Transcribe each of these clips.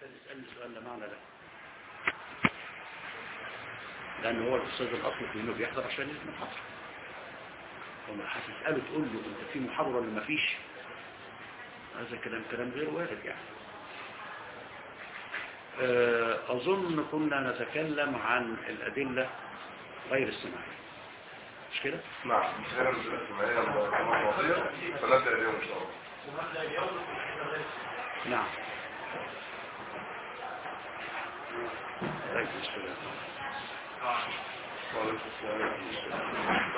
محتاج يسألني سؤال لا معنى له لأن هو الأستاذ الأصل في إنه بيحضر عشان يسمع المحاضرة وما هتسأله تقول له أنت في محاضرة ولا ما فيش هذا كلام كلام غير وارد يعني آه، أظن كنا نتكلم عن الأدلة غير السماعية مش كده؟ نعم مش هنا مش الاسماعيلية المواضيع فنبدأ اليوم إن شاء الله نعم طيب بسم الله وعليكم السلام.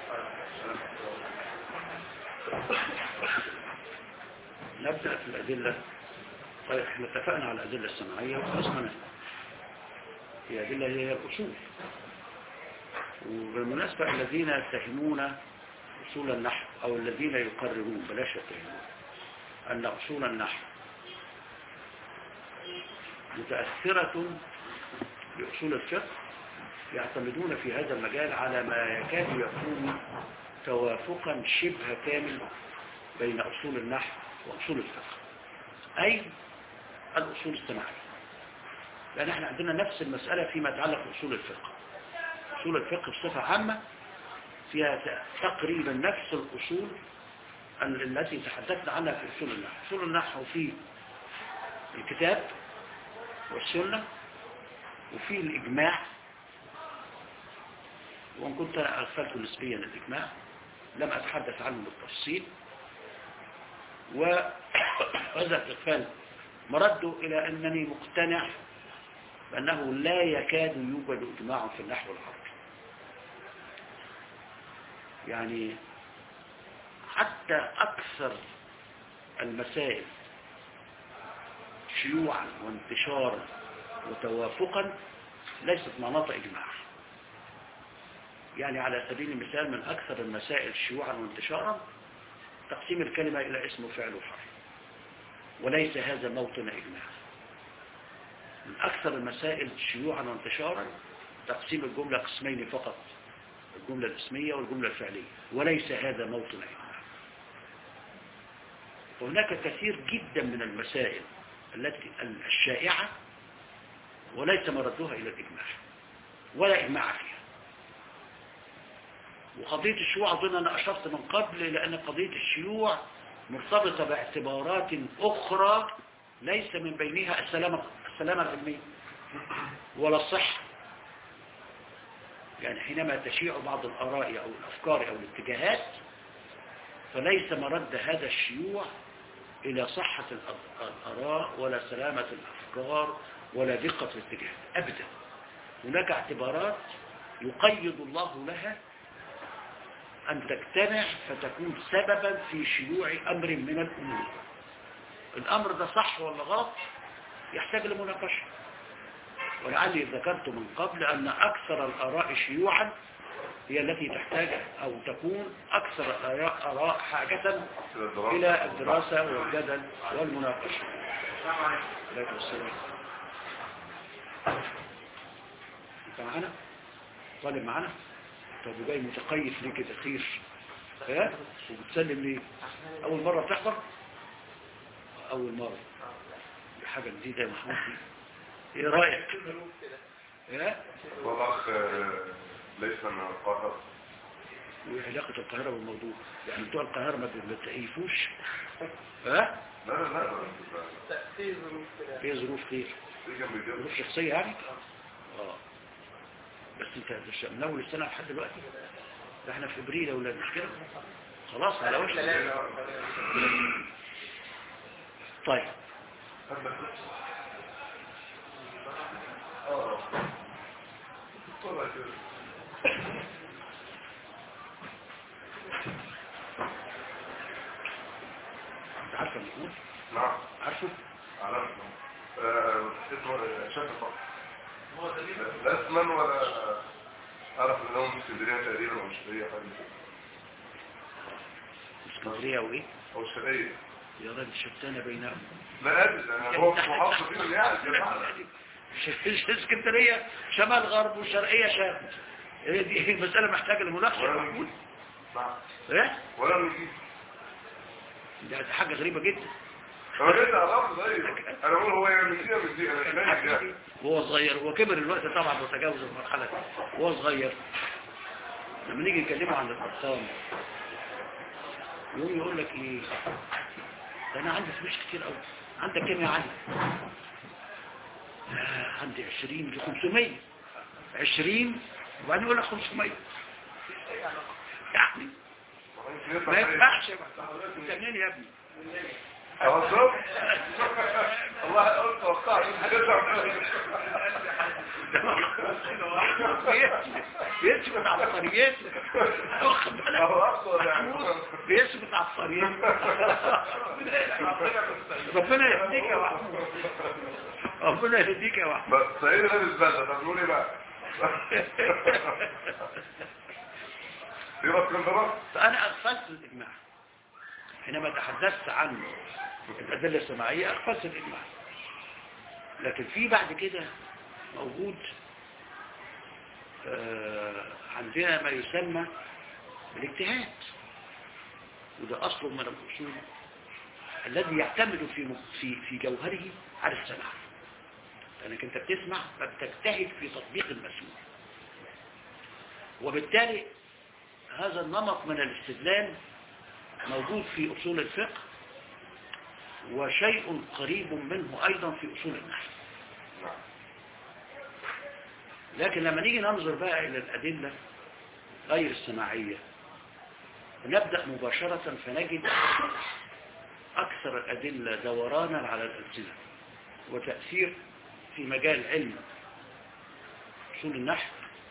نبدأ في الأدلة طيب احنا اتفقنا على الأدلة السماعية وخلصنا هي أدلة هي الأصول وبالمناسبة الذين يتهمون أصول النحو أو الذين يقررون بلاش يتهمون أن أصول النحو متأثرة بأصول الفقه يعتمدون في هذا المجال على ما يكاد يكون توافقا شبه كامل بين أصول النحو وأصول الفقه أي الأصول السماعية لأن احنا عندنا نفس المسألة فيما يتعلق بأصول الفقه أصول الفقه بصفة عامة فيها تقريبا نفس الأصول ال- التي تحدثنا عنها في أصول النحو أصول النحو في الكتاب والسنة وفي الإجماع وإن كنت أنا أغفلت نسبيا الإجماع لم أتحدث عنه بالتفصيل وهذا الإغفال مرده إلى أنني مقتنع بأنه لا يكاد يوجد إجماع في النحو العربي يعني حتى أكثر المسائل شيوعا وانتشارا وتوافقا ليست مناط إجماع يعني على سبيل المثال من أكثر المسائل شيوعا وانتشارا تقسيم الكلمة إلى اسم وفعل وحرف وليس هذا موطن إجماع من أكثر المسائل شيوعا وانتشارا تقسيم الجملة قسمين فقط الجملة الاسمية والجملة الفعلية وليس هذا موطن إجماع وهناك كثير جدا من المسائل التي الشائعة وليس مردها إلى الإجماع ولا إجماع فيها وقضية الشيوع أظن أنا أشرت من قبل لأن قضية الشيوع مرتبطة باعتبارات أخرى ليس من بينها السلامة, السلامة العلمية ولا الصحة يعني حينما تشيع بعض الآراء أو الأفكار أو الاتجاهات فليس مرد هذا الشيوع إلى صحة الأ- الآراء ولا سلامة الأفكار ولا دقة الاتجاهات أبدا هناك اعتبارات يقيد الله لها أن تجتمع فتكون سببا في شيوع أمر من الأمور الأمر ده صح ولا غلط يحتاج لمناقشة ولعلي ذكرت من قبل أن أكثر الآراء شيوعا هي التي تحتاج أو تكون أكثر الآراء آراء حاجة إلى الدراسة والجدل والمناقشة عليكم السلام أنت معنا؟ طالب معنا؟ طب وجاي متقيف ليه كده خير ها وبتسلم ليه اول مره بتحضر اول مره دي حاجه جديده يا محمود دي ايه رايك ها والأخ آه، ليس من القاهرة وايه علاقه القاهره بالموضوع يعني بتوع القاهره ما بتتعيفوش ها لا لا لا لا فيها ظروف خير في جنب الجبل. ظروف شخصيه يعني اه بس انت مش من اول السنه لحد دلوقتي ده احنا في ابريل يا ولاد مش كده خلاص على وش طيب آه. طلع كده. انت عارفه محمود نعم عارفه علامة آه، اسمه شكل صح لا اسما ولا أعرف إنهم من اسكندرية تقريبا أو شرقية حاجة كده. اسكندريه وايه أو شرقية يا راجل شتانه بينهم لا أدري أنا هو في محافظة فيهم يعني يا جماعة ش- اسكندريه شمال غرب وشرقيه شرق هي دي المساله محتاجه لمناقشه ولا محمود نجيب نعم ايه ولا نجيب ده دي حاجه غريبه جدا هو جاي تعرف زي انا بقول هو من دي من دي انا مش فاهم يعني وهو صغير هو كبر الوقت طبعا وتجاوز المرحلة دي وهو صغير لما نيجي نكلمه عن الأرقام يقوم يقول لك ايه ده انا عندي فلوس كتير قوي عندك كام يا علي آه، عندي 20 دي 500 20 وبعدين يقول لك 500 يعني ما ينفعش انت منين يا ابني توصل والله قلت توقعت بيثبت عبقريات واخد بالك هو اصلا يعني محمود بيثبت عبقريات ربنا يهديك يا محمود ربنا يهديك يا محمود بس سعيد لابس بدله طب نقول ايه بقى في بس كان ضرب فأنا أغفلت الإجماع حينما تحدثت عن الأدلة السماعية أغفلت الإجماع لكن في بعد كده موجود آه، عندنا ما يسمى بالاجتهاد وده أصل من الأصول الذي يعتمد في في في جوهره على السمع لأنك أنت بتسمع فبتجتهد في تطبيق المسموع وبالتالي هذا النمط من الاستدلال موجود في أصول الفقه وشيء قريب منه أيضا في أصول النحو لكن لما نيجي ننظر بقى إلى الأدلة غير السماعية نبدأ مباشرة فنجد أكثر الأدلة دورانا على الألسنة وتأثير في مجال علم أصول النحو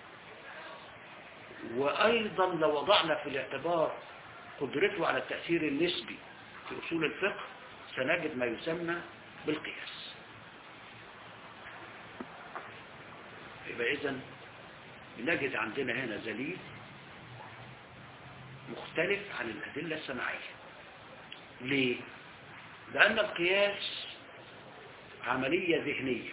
وأيضا لو وضعنا في الاعتبار قدرته على التأثير النسبي في أصول الفقه سنجد ما يسمى بالقياس يبقى إذن بنجد عندنا هنا دليل مختلف عن الأدلة السماعية ليه؟ لأن القياس عملية ذهنية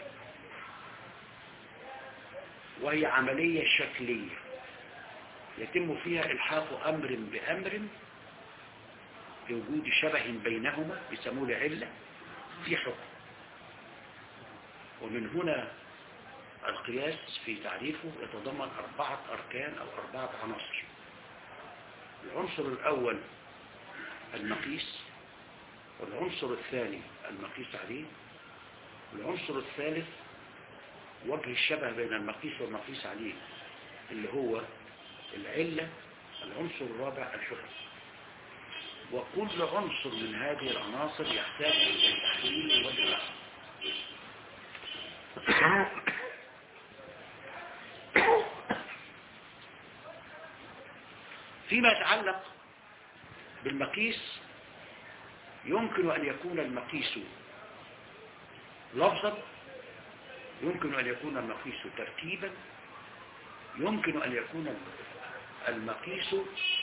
وهي عملية شكلية يتم فيها إلحاق أمر بأمر بوجود شبه بينهما يسموه العلة في حكم ومن هنا القياس في تعريفه يتضمن أربعة أركان أو أربعة عناصر العنصر الأول المقيس والعنصر الثاني المقيس عليه والعنصر الثالث وجه الشبه بين المقيس والمقيس عليه اللي هو العلة العنصر الرابع الحكم وكل عنصر من هذه العناصر يحتاج إلى تحليل ودراسة فيما يتعلق بالمقيس يمكن أن يكون المقيس لفظا يمكن أن يكون المقيس ترتيبا يمكن أن يكون المقيس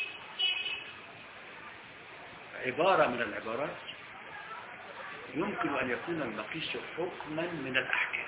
عبارة من العبارات يمكن أن يكون المقيس حكما من الأحكام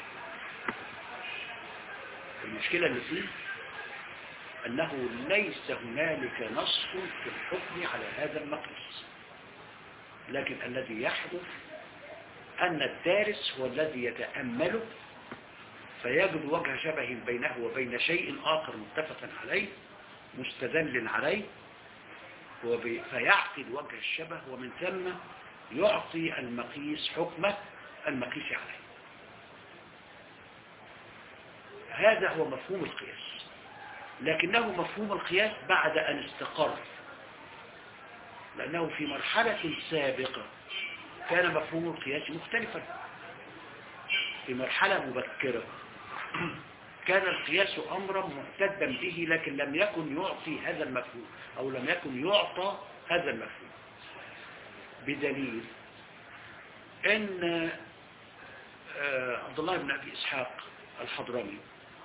المشكلة اللي فيه أنه ليس هنالك نص في الحكم على هذا المقيس لكن الذي يحدث أن الدارس هو الذي يتأمله فيجد وجه شبه بينه وبين شيء آخر متفق عليه مستدل عليه وب- فيعقد وجه الشبه ومن ثم يعطي المقيس حكمه المقيس عليه هذا هو مفهوم القياس لكنه مفهوم القياس بعد أن استقر لأنه في مرحلة سابقة كان مفهوم القياس مختلفا في مرحلة مبكرة كان القياس أمرا محتدا به لكن لم يكن يعطي هذا المفهوم أو لم يكن يعطى هذا المفهوم بدليل أن آه، عبد الله بن أبي إسحاق الحضرمي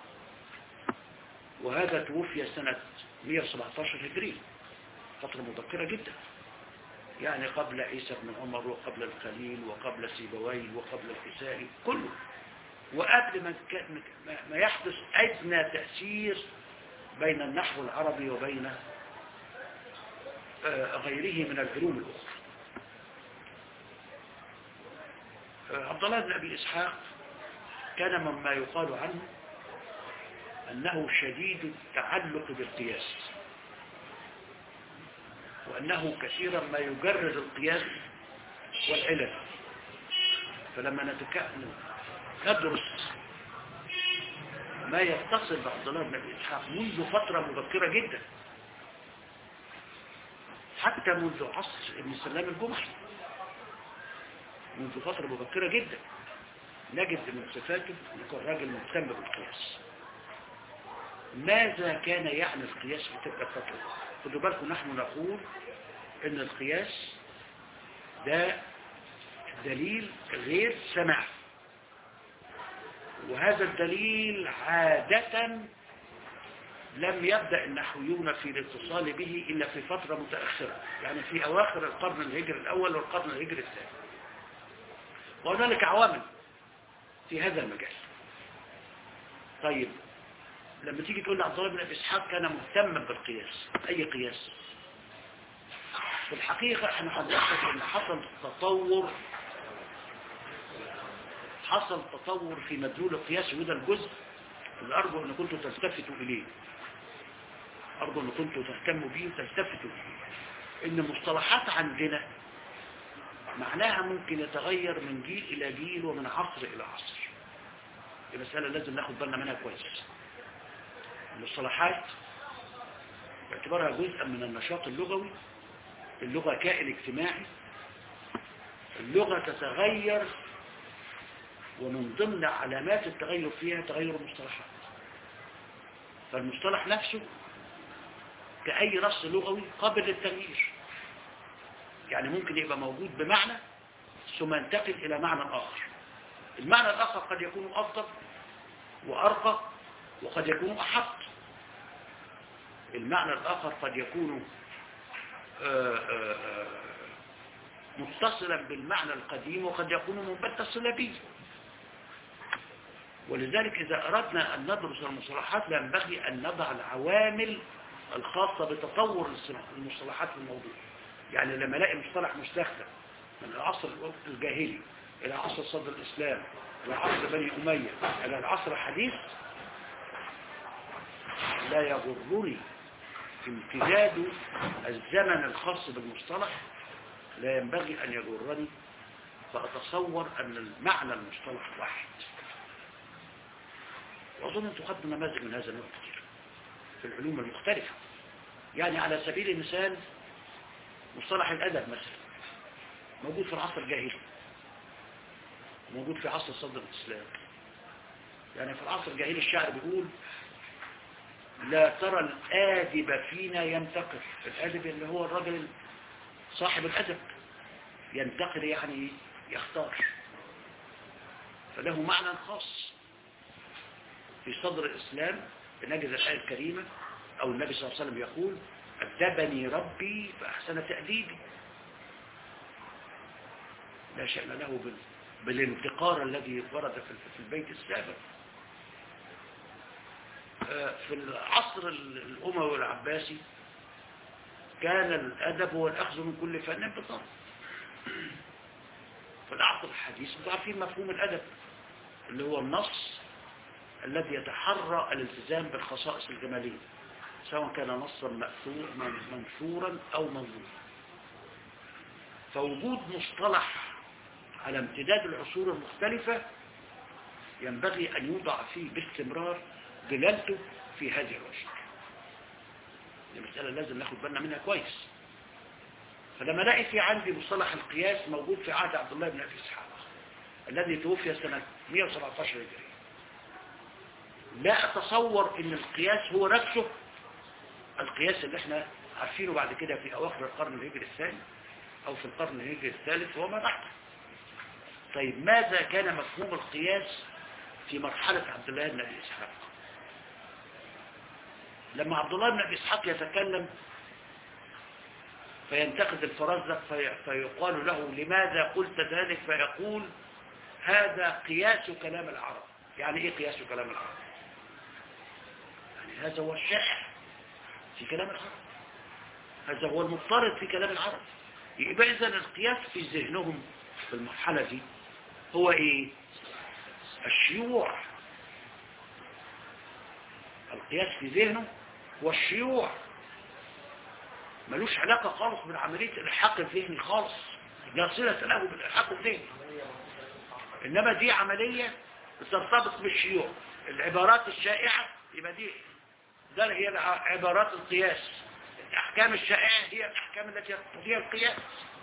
وهذا توفي سنة 117 هجري فترة مبكرة جدا يعني قبل عيسى بن عمر وقبل الخليل وقبل سيبويه وقبل الكسائي كله وقبل ما ك- ما- ما يحدث أدنى تأثير بين النحو العربي وبين آه، غيره من العلوم الأخرى عبد الله بن أبي إسحاق كان مما يقال عنه أنه شديد التعلق بالقياس وأنه كثيرا ما يجرد القياس والعلل فلما نتك... ندرس ما يتصل بعبد الله بن أبي إسحاق منذ فترة مبكرة جدا حتى منذ عصر ابن سلام الجمحي منذ فترة مبكرة جدا نجد من صفاته انه كان راجل مهتم بالقياس ماذا كان يعني القياس في تلك الفترة خدوا بالكم نحن نقول ان القياس ده دليل غير سمع وهذا الدليل عادة لم يبدأ النحويون في الاتصال به إلا في فترة متأخرة يعني في أواخر القرن الهجري الأول والقرن الهجري الثاني وهنالك عوامل في هذا المجال طيب لما تيجي تقول عبد الله بن ابي اسحاق كان مهتما بالقياس اي قياس في الحقيقة احنا هنلاحظ ان حصل تطور حصل تطور في مدلول القياس وده الجزء اللي ارجو ان كنتوا تلتفتوا اليه ارجو ان كنتوا تهتموا به وتلتفتوا اليه ان المصطلحات عندنا معناها ممكن يتغير من جيل الى جيل ومن عصر الى عصر دي مسألة لازم ناخد بالنا منها كويس المصطلحات باعتبارها جزءا من النشاط اللغوي اللغة كائن اجتماعي اللغة تتغير ومن ضمن علامات التغير فيها تغير المصطلحات فالمصطلح نفسه كأي نص لغوي قابل للتغيير يعني ممكن يبقى موجود بمعنى ثم ينتقل إلى معنى آخر المعنى الآخر قد يكون أفضل وأرقى وقد يكون أحط المعنى الآخر قد يكون آآ آآ متصلا بالمعنى القديم وقد يكون متصلا به ولذلك إذا أردنا أن ندرس المصطلحات ينبغي أن نضع العوامل الخاصة بتطور المصطلحات في الموضوع يعني لما الاقي مصطلح مستخدم من العصر الجاهلي إلى عصر صدر الإسلام إلى عصر بني أمية إلى العصر الحديث لا يغرني امتداد الزمن الخاص بالمصطلح لا ينبغي أن يغرني فأتصور أن المعنى المصطلح واحد وأظن أن تقدم نماذج من هذا النوع كثير في العلوم المختلفة يعني على سبيل المثال مصطلح الأدب مثلا موجود في العصر الجاهلي موجود في عصر صدر الإسلام يعني في العصر الجاهلي الشاعر بيقول لا ترى الآدب فينا ينتقل الآدب اللي هو الرجل صاحب الأدب ينتقل يعني يختار فله معنى خاص في صدر الإسلام بنجد الآية الكريمة أو النبي صلى الله عليه وسلم يقول أدبني ربي فأحسن تأديبي لا شأن له بال... بالانتقار الذي ورد في البيت السابق في العصر الأموي والعباسي كان الأدب هو الأخذ من كل فن بطن في العصر الحديث ضعفين مفهوم الأدب اللي هو النص الذي يتحرى الالتزام بالخصائص الجمالية سواء كان نصا مأثور منثورا أو منظورا فوجود مصطلح على امتداد العصور المختلفة ينبغي أن يوضع فيه باستمرار دلالته في هذه العصور دي مسألة لازم ناخد بالنا منها كويس فلما الاقي في عندي مصطلح القياس موجود في عهد عبد الله بن أبي إسحاق الذي توفي سنة 117 هجرية لا أتصور أن القياس هو نفسه القياس اللي احنا عارفينه بعد كده في أواخر القرن الهجري الثاني أو في القرن الهجري الثالث وما بعده طيب ماذا كان مفهوم القياس في مرحلة عبد الله بن أبي إسحاق لما عبد الله بن أبي إسحاق يتكلم فينتقد الفرزدق في فيقال له لماذا قلت ذلك فيقول هذا قياس كلام العرب يعني ايه قياس كلام العرب يعني هذا هو الشائع في كلام العرب هذا هو المضطرد في كلام العرب يبقى إذن القياس في ذهنهم في المرحلة دي هو ايه الشيوع القياس في ذهنه هو الشيوع ملوش علاقة خالص بالعملية الإلحاق الذهني خالص لا صلة له بالإلحاق الذهني إنما دي عملية ترتبط بالشيوع العبارات الشائعة يبقى دي ده هي عبارات القياس الأحكام الشائعة هي الأحكام التي هي القياس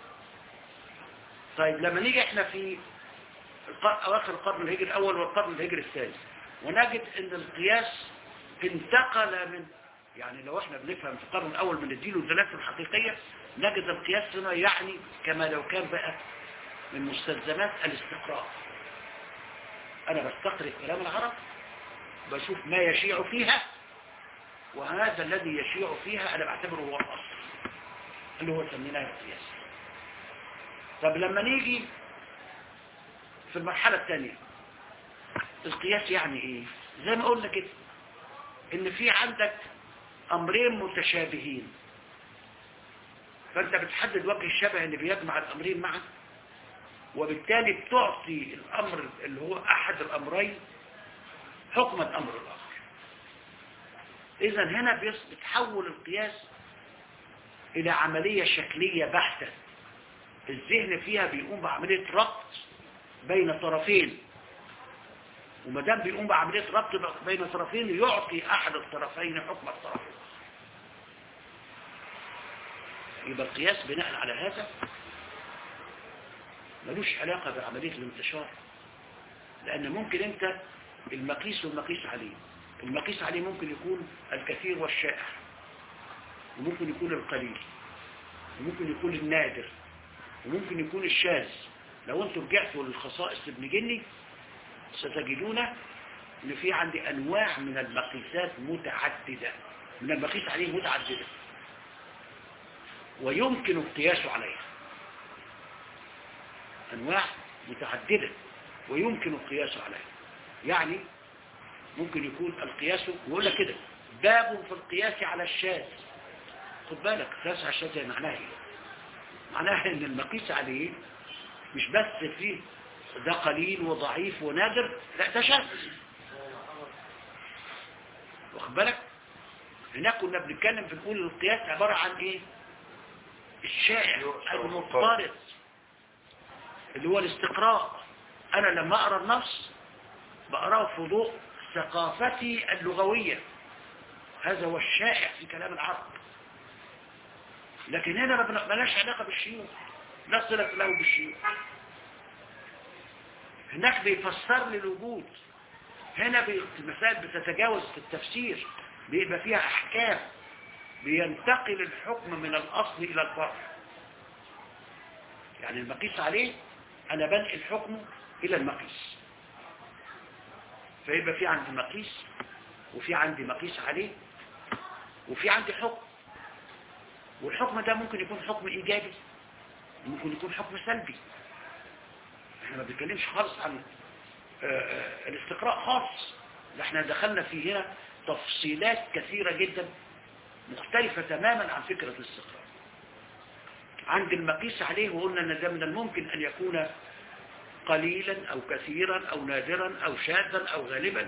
طيب لما نيجي احنا في أواخر القرن الهجري الأول والقرن الهجري الثاني ونجد أن القياس انتقل من يعني لو احنا بنفهم في القرن الأول من الدين والدلالات الحقيقية نجد القياس هنا يعني كما لو كان بقى من مستلزمات الاستقراء أنا بستقرأ كلام العرب بشوف ما يشيع فيها وهذا الذي يشيع فيها أنا بعتبره هو الأصل اللي هو سميناه القياس طب لما نيجي في المرحلة الثانية القياس يعني ايه زي ما قلنا كده ان في عندك امرين متشابهين فانت بتحدد وجه الشبه اللي بيجمع الامرين معا وبالتالي بتعطي الامر اللي هو احد الامرين حكم الامر الاخر اذا هنا بتحول القياس الى عملية شكلية بحتة الذهن فيها بيقوم بعملية ربط بين طرفين وما دام بيقوم بعملية ربط بين طرفين يعطي أحد الطرفين حكم الطرف يبقى القياس بناء على هذا ملوش علاقة بعملية الانتشار لأن ممكن أنت المقيس والمقيس عليه المقيس عليه ممكن يكون الكثير والشائع وممكن يكون القليل وممكن يكون النادر وممكن يكون الشاذ لو انتم رجعتوا للخصائص ابن جني ستجدون ان في عندي انواع من المقيسات متعددة من المقيس عليه متعددة ويمكن القياس عليها انواع متعددة ويمكن القياس عليها يعني ممكن يكون القياس يقول لك كده باب في القياس على الشاذ خد بالك قياس على الشاذ معناها ايه معناها ان المقيس عليه مش بس فيه ده قليل وضعيف ونادر لا ده شاذ واخد بالك هناك كنا بنتكلم في نقول القياس عبارة عن ايه الشائع المضطرد اللي هو الاستقراء انا لما اقرا النص بقراه في ضوء ثقافتي اللغوية هذا هو الشائع في كلام العرب لكن هنا ما لناش علاقة بالشيوخ لا صلة له بالشيوخ هناك بيفسر لي الوجود هنا المسائل بتتجاوز في التفسير بيبقى فيها أحكام بينتقل الحكم من الأصل إلى الفرع يعني المقيس عليه أنا بنقل حكمه إلى المقيس فيبقى في عندي مقيس وفي عندي مقيس عليه وفي عندي حكم والحكم ده ممكن يكون حكم إيجابي ممكن يكون حكم سلبي احنا ما بنتكلمش خالص عن الاستقراء خالص احنا دخلنا في هنا تفصيلات كثيرة جدا مختلفة تماما عن فكرة الاستقراء عند المقيس عليه وقلنا ان ده من الممكن ان يكون قليلا او كثيرا او نادرا او شاذا او غالبا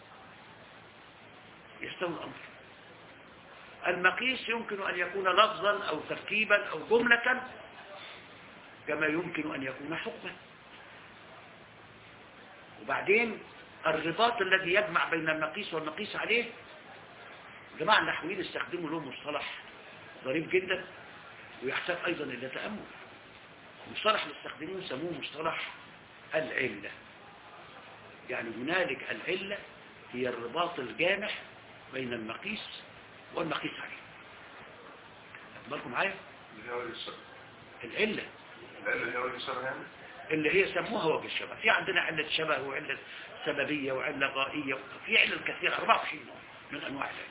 يستوي الامر المقيس يمكن ان يكون لفظا او تركيبا او جملة كما يمكن ان يكون حكما وبعدين الرباط الذي يجمع بين المقيس والمقيس عليه جماعة النحويين استخدموا له مصطلح ظريف جدا ويحتاج أيضا إلى تأمل المصطلح اللي استخدموه سموه مصطلح العلة يعني هنالك العلة هي الرباط الجامع بين المقيس والمقيس عليه أتبالكم معايا العلة العلة هي وجه الشبه يعني اللي هي سموها وجه الشبه في عندنا علة شبه وعلة سببية وعلة غائية في علل كثيرة 24 نوع من أنواع العلة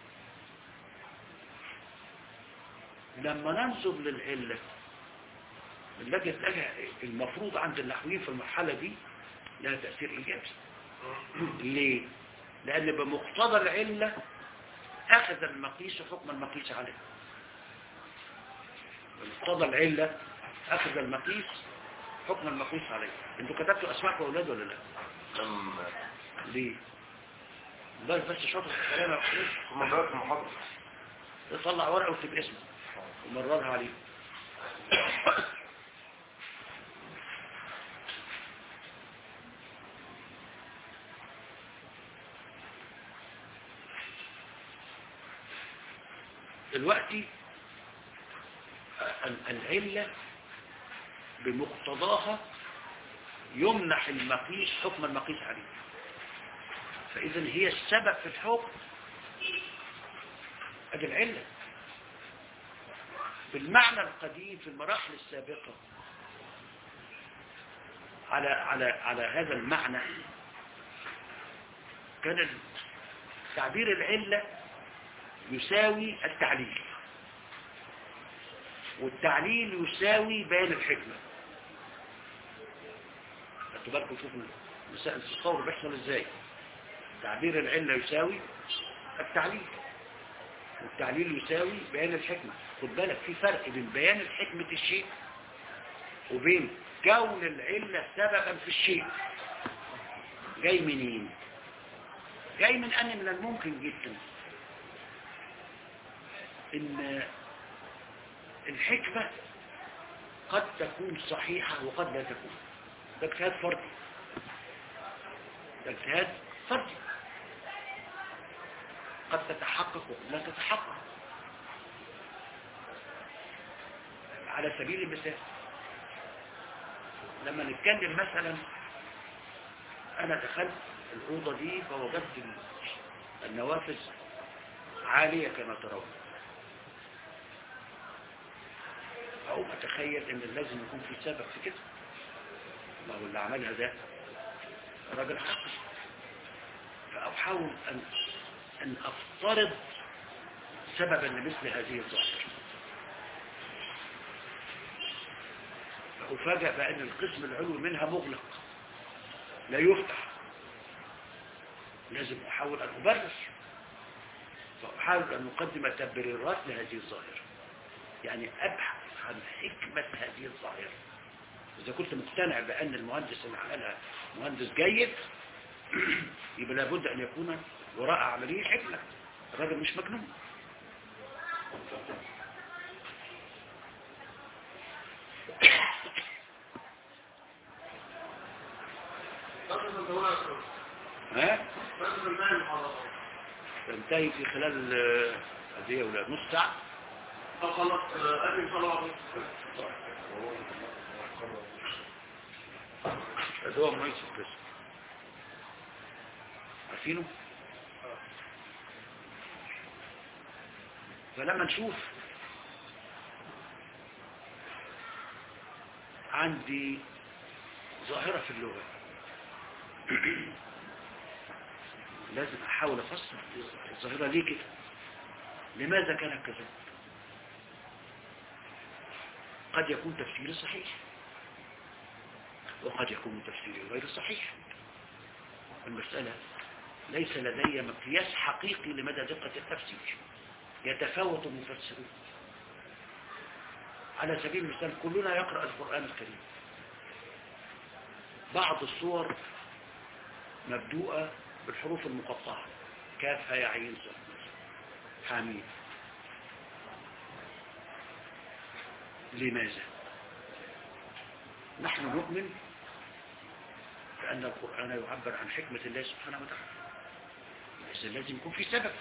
لما ننظر للعلة نجد لها المفروض عند النحويين في المرحلة دي لها تأثير إيجابي ليه؟ لأن بمقتضى العلة أخذ المقيس حكم المقيس عليه بمقتضى العلة أخذ المقيس حكم المقيس عليه انتوا كتبتوا اسماءكم اولاد ولا لا لم ليه بس بس شاطر في الكلام يا أخوي. ثم بدأت المحاضرة تطلع ورقه واكتب اسمه ومررها عليه دلوقتي ال- العلة بمقتضاها يمنح المقيس حكم المقيس عليه فإذا هي السبب في الحكم ادي العلة بالمعنى القديم في المراحل السابقة على على على هذا المعنى كان تعبير العلة يساوي التعليل والتعليل يساوي بيان الحكمة خدتوا بالكم شوفوا مسائل التصور بيحصل ازاي تعبير العلة يساوي التعليل والتعليل يساوي بيان الحكمة خد بالك في فرق بين بيان الحكمة الشيء وبين كون العلة سببا في الشيء جاي منين جاي من أن من الممكن جدا ان الحكمة قد تكون صحيحة وقد لا تكون ده اجتهاد فردي ده اجتهاد فردي قد تتحقق وقد لا تتحقق على سبيل المثال لما نتكلم مثلا انا دخلت الأوضة دي فوجدت النوافذ عالية كما ترون أو أتخيل إن لازم يكون في سبب في كده ما هو اللي عملها ده راجل حقي فأحاول أن أن أفترض سببا لمثل هذه الظاهرة فأفاجأ بأن القسم العلوي منها مغلق لا يفتح لازم أحاول أن أبرر فأحاول أن أقدم تبريرات لهذه الظاهرة يعني أبحث عن حكمة هذه الظاهرة إذا كنت مقتنع بأن المهندس اللي عملها مهندس جيد يبقى لابد أن يكون وراء عملية حكمة الراجل مش مجنون ها تنتهي في خلال آه، قد ايه ولا نص ساعة خلاص أدري صلاة بس هو ميسر بس عارفينه فلما نشوف عندي ظاهرة في اللغة لازم أحاول أفسر الظاهرة ليه كده لماذا كانت كذلك قد يكون تفسيري صحيح وقد يكون تفسيري غير صحيح المسألة ليس لدي مقياس حقيقي لمدى دقة التفسير يتفاوت المفسرون على سبيل المثال كلنا يقرأ القرآن الكريم بعض الصور مبدوءة بالحروف المقطعة كاف هاء عين صاد حميد لماذا نحن نؤمن بأن القرآن يعبر عن حكمة الله سبحانه وتعالى إذا لازم يكون في سبب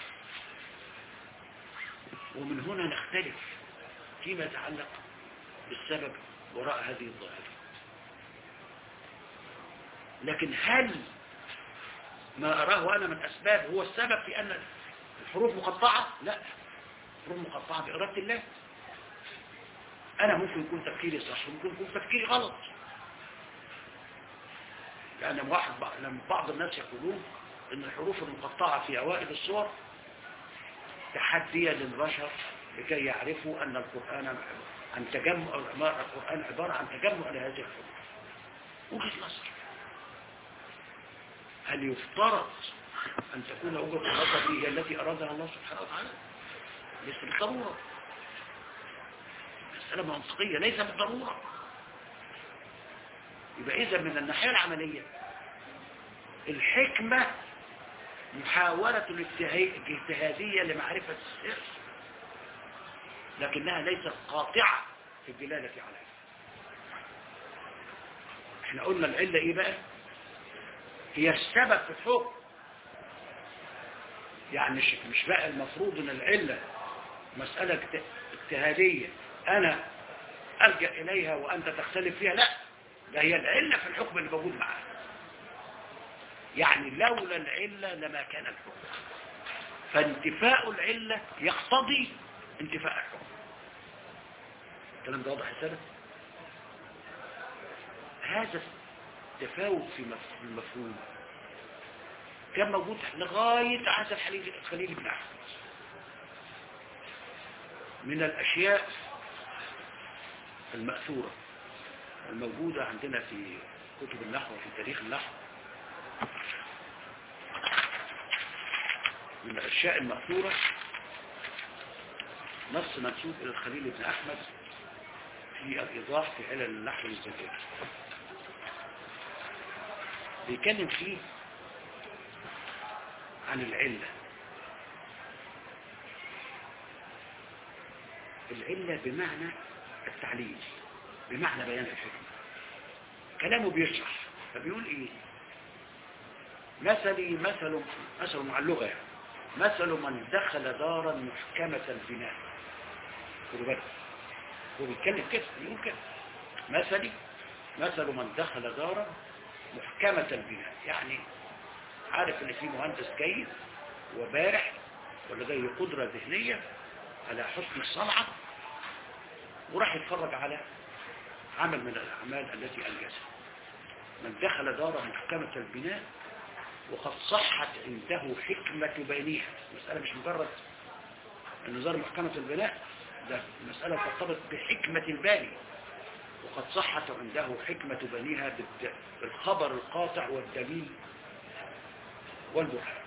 ومن هنا نختلف فيما يتعلق بالسبب وراء هذه الظاهرة لكن هل ما أراه أنا من أسباب هو السبب في أن الحروف مقطعة لا الحروف مقطعة بإرادة الله أنا ممكن يكون تفكيري صح ممكن يكون تفكيري غلط لأن واحد لما بعض الناس يقولون أن الحروف المقطعة في أوائل الصور تحديا للبشر لكي يعرفوا أن القرآن عن تجمع القرآن عبارة عن تجمع لهذه الحروف وجهة نظر هل يفترض أن تكون وجهة النظر دي هي التي أرادها الله سبحانه وتعالى ليس بالضرورة مسألة منطقية ليس بالضرورة يبقى إذا من الناحية العملية الحكمة محاولة الاجتهاد- الاجتهادية لمعرفة السر لكنها ليست قاطعة في الدلالة عليه احنا قلنا العلة ايه بقى هي السبب في الحكم يعني مش مش بقى المفروض ان العلة مسألة اجت- اجتهادية انا ارجع اليها وانت تختلف فيها لا ده هي العلة في الحكم اللي موجود معاها يعني لولا العلة لما كان الحكم فانتفاء العلة يقتضي انتفاء الحكم الكلام ده واضح يا سادة هذا التفاوت في مف- في المفهوم كان موجود لغاية عهد الخليل الخليل بن أحمد من الأشياء المأثورة الموجودة عندنا في كتب النحو وفي تاريخ النحو من الأشياء المأثورة نص منسوب إلى الخليل بن أحمد في الإيضاح في علل النحو الزكاة بيتكلم فيه عن العلة العلة بمعنى التعليل بمعنى بيان الحكمة كلامه بيشرح فبيقول ايه مثلي مثل مثل مع اللغة يعني مثل من دخل دارا محكمة البناء خدوا بالك هو بيتكلم كده بيقول كده مثلي مثل من دخل دارا محكمة البناء يعني عارف ان في مهندس جيد وبارع ولديه قدرة ذهنية على حسن الصنعة وراح يتفرج على عمل من الأعمال التي أنجزها من دخل دار محكمة البناء وقد صحت عنده حكمة بنيها المسألة مش مجرد أن دار محكمة البناء ده مسألة ترتبط بحكمة الباني وقد صحت عنده حكمة بنيها بالد- بالخبر القاطع والدليل والبرهان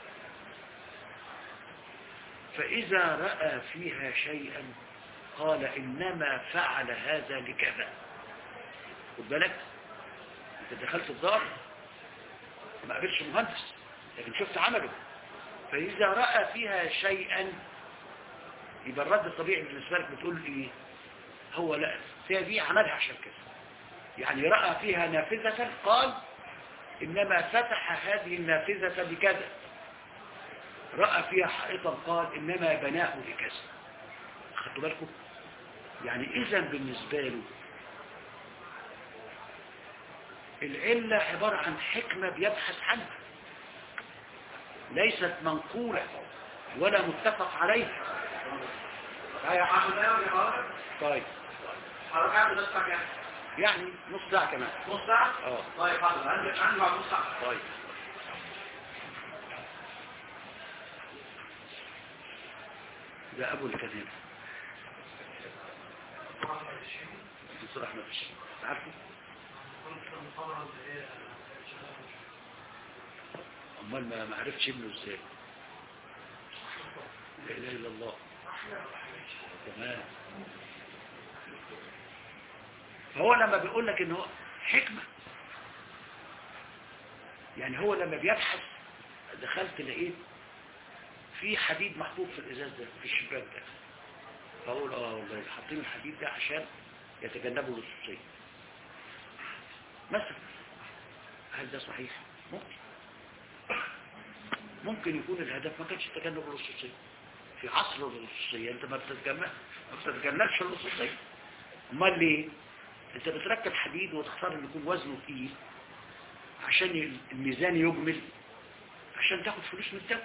فإذا رأى فيها شيئا قال إنما فعل هذا لكذا خد بالك انت دخلت الدار ما قابلش مهندس لكن شفت عمله فإذا رأى فيها شيئا يبقى الرد الطبيعي بالنسبة لك بتقول ايه هو لا هي دي عملها عشان كده يعني رأى فيها نافذة قال إنما فتح هذه النافذة لكذا رأى فيها حائطا قال إنما بناه لكذا خدتوا بالكم يعني إذا بالنسبة له العلة عبارة عن حكمة بيبحث عنها ليست منقولة ولا متفق عليها يا حاضر ده يا حاضر طيب حضرتك قاعد نص ساعة كام؟ يعني نص ساعة كمان نص ساعة؟ اه طيب حاضر عندي عندي بعد نص ساعة طيب ده أبو الكذب دكتور أحمد الشيخ عارفه أمال ما ما عرفتش ابنه ازاي لا إله إلا الله تمام فهو لما بيقول لك إن هو حكمة يعني هو لما بيبحث دخلت لقيت في حديد محطوط في الإزاز ده في الشباك ده فأقول آه والله حاطين الحديد ده عشان يتجنبوا اللصوصية مثلا هل ده صحيح؟ ممكن ممكن يكون الهدف ما كانش تجنب اللصوصية في عصر اللصوصية انت ما بتتجنب ما بتتجنبش اللصوصية امال ليه؟ انت بتركب حديد وتختار ان يكون وزنه تقيل عشان الميزان يجمل عشان تاخد فلوس من الدولة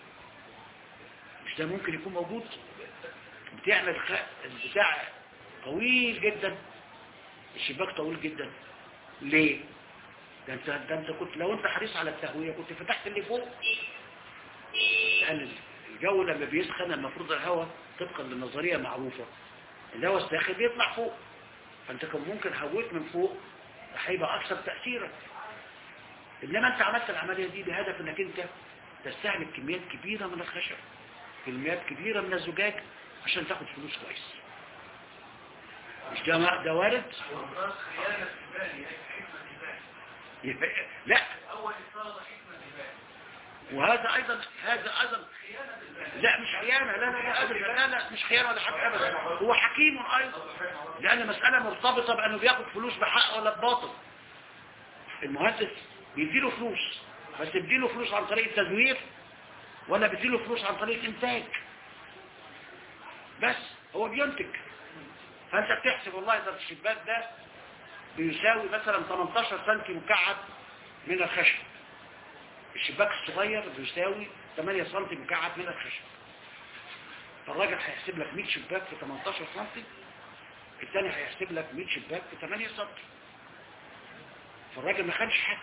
مش ده ممكن يكون موجود بتعمل خ... البتاع طويل جدا الشباك طويل جدا ليه ده انت ده انت كنت لو انت حريص على التهويه كنت فتحت اللي فوق لان الجو لما بيسخن المفروض الهواء طبقا للنظريه معروفه الهواء الساخن بيطلع فوق فانت كان ممكن هويت من فوق هيبقى اكثر تاثيرا انما انت عملت العمليه دي بهدف انك انت تستهلك كميات كبيره من الخشب كميات كبيره من الزجاج عشان تاخد فلوس كويس مش ده ده وارد والناس خيانة الباني هي حكمة الباني يبقى- لا أول افترض حكمة الباني وهذا ايضا هذا ايضا خيانة الباني لا مش خيانة لا لا لا ابدا لا لا مش خيانة ولا حاجة ابدا هو حكيم ايضا لان مسألة مرتبطة بانه بياخد فلوس بحق ولا بباطل المهندس بيديله فلوس بس بيديله فلوس عن طريق التزوير ولا بيديله فلوس عن طريق الانتاج بس هو بينتج فانت بتحسب والله ده الشباك ده بيساوي مثلا 18 سنتي مكعب من الخشب الشباك الصغير بيساوي 8 سنتي مكعب من الخشب فالراجل هيحسب لك 100 شباك في 18 سنتي الثاني هيحسب لك 100 شباك في 8 سنتي فالراجل ما خدش حاجه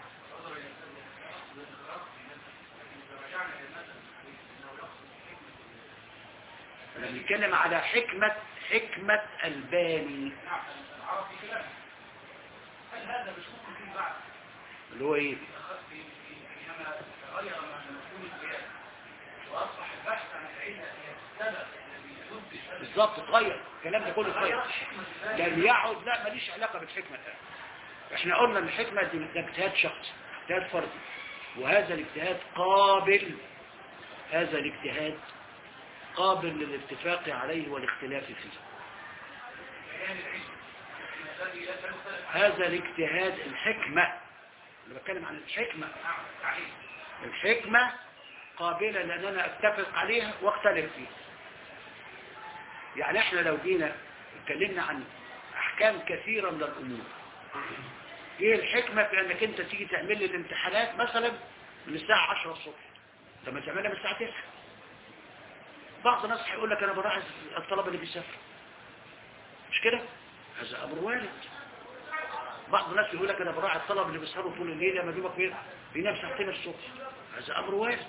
احنا بنتكلم على حكمة حكمة الباني عرفي كلام هل هذا مش ممكن فيه بعد اللي هو ايه في في حينما تغير مفهوم القياس واصبح البحث عن العله هي السبب الذي يثبت هذا بالظبط اتغير الكلام ده كله اتغير غيرت حكمه الباني لم يعد لا ماليش علاقة بالحكمة الآن احنا قلنا ان الحكمة دي ده اجتهاد شخصي اجتهاد فردي وهذا الاجتهاد قابل هذا الاجتهاد قابل للاتفاق عليه والاختلاف فيه بيان العلم الذي لا تختلف هذا الاجتهاد الحكمة انا بتكلم عن الحكمة نعم صحيح الحكمة قابلة لأن أنا أتفق عليها واختلف فيها يعني احنا لو جينا اتكلمنا عن أحكام كثيرة من الأمور ايه الحكمة في أنك أنت تيجي تعمل لي الامتحانات مثلا من الساعة 10 الصبح لما تعملها من الساعة 9 بعض الناس هيقول لك أنا براعي الطلبة اللي بيسافروا مش كده؟ هذا أمر وارد بعض الناس يقول لك انا براعي الطلب اللي بيسهروا طول الليل لما دوبك بي- بينام ساعتين الصبح هذا امر وارد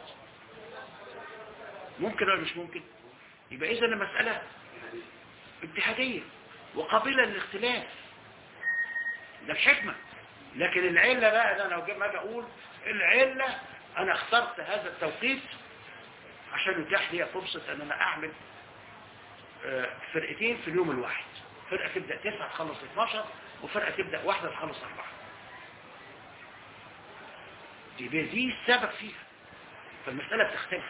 ممكن ولا مش ممكن يبقى اذا المساله اجتهاديه وقابله للاختلاف ده الحكمه لكن العله بقى ده انا لو ما اجي اقول العله انا اخترت هذا التوقيت عشان يتاح لي فرصه ان انا اعمل آه، فرقتين في اليوم الواحد فرقة تبدأ 9 تخلص 12 وفرقة تبدأ واحدة تخلص 4 دي دي السبب فيها فالمسألة بتختلف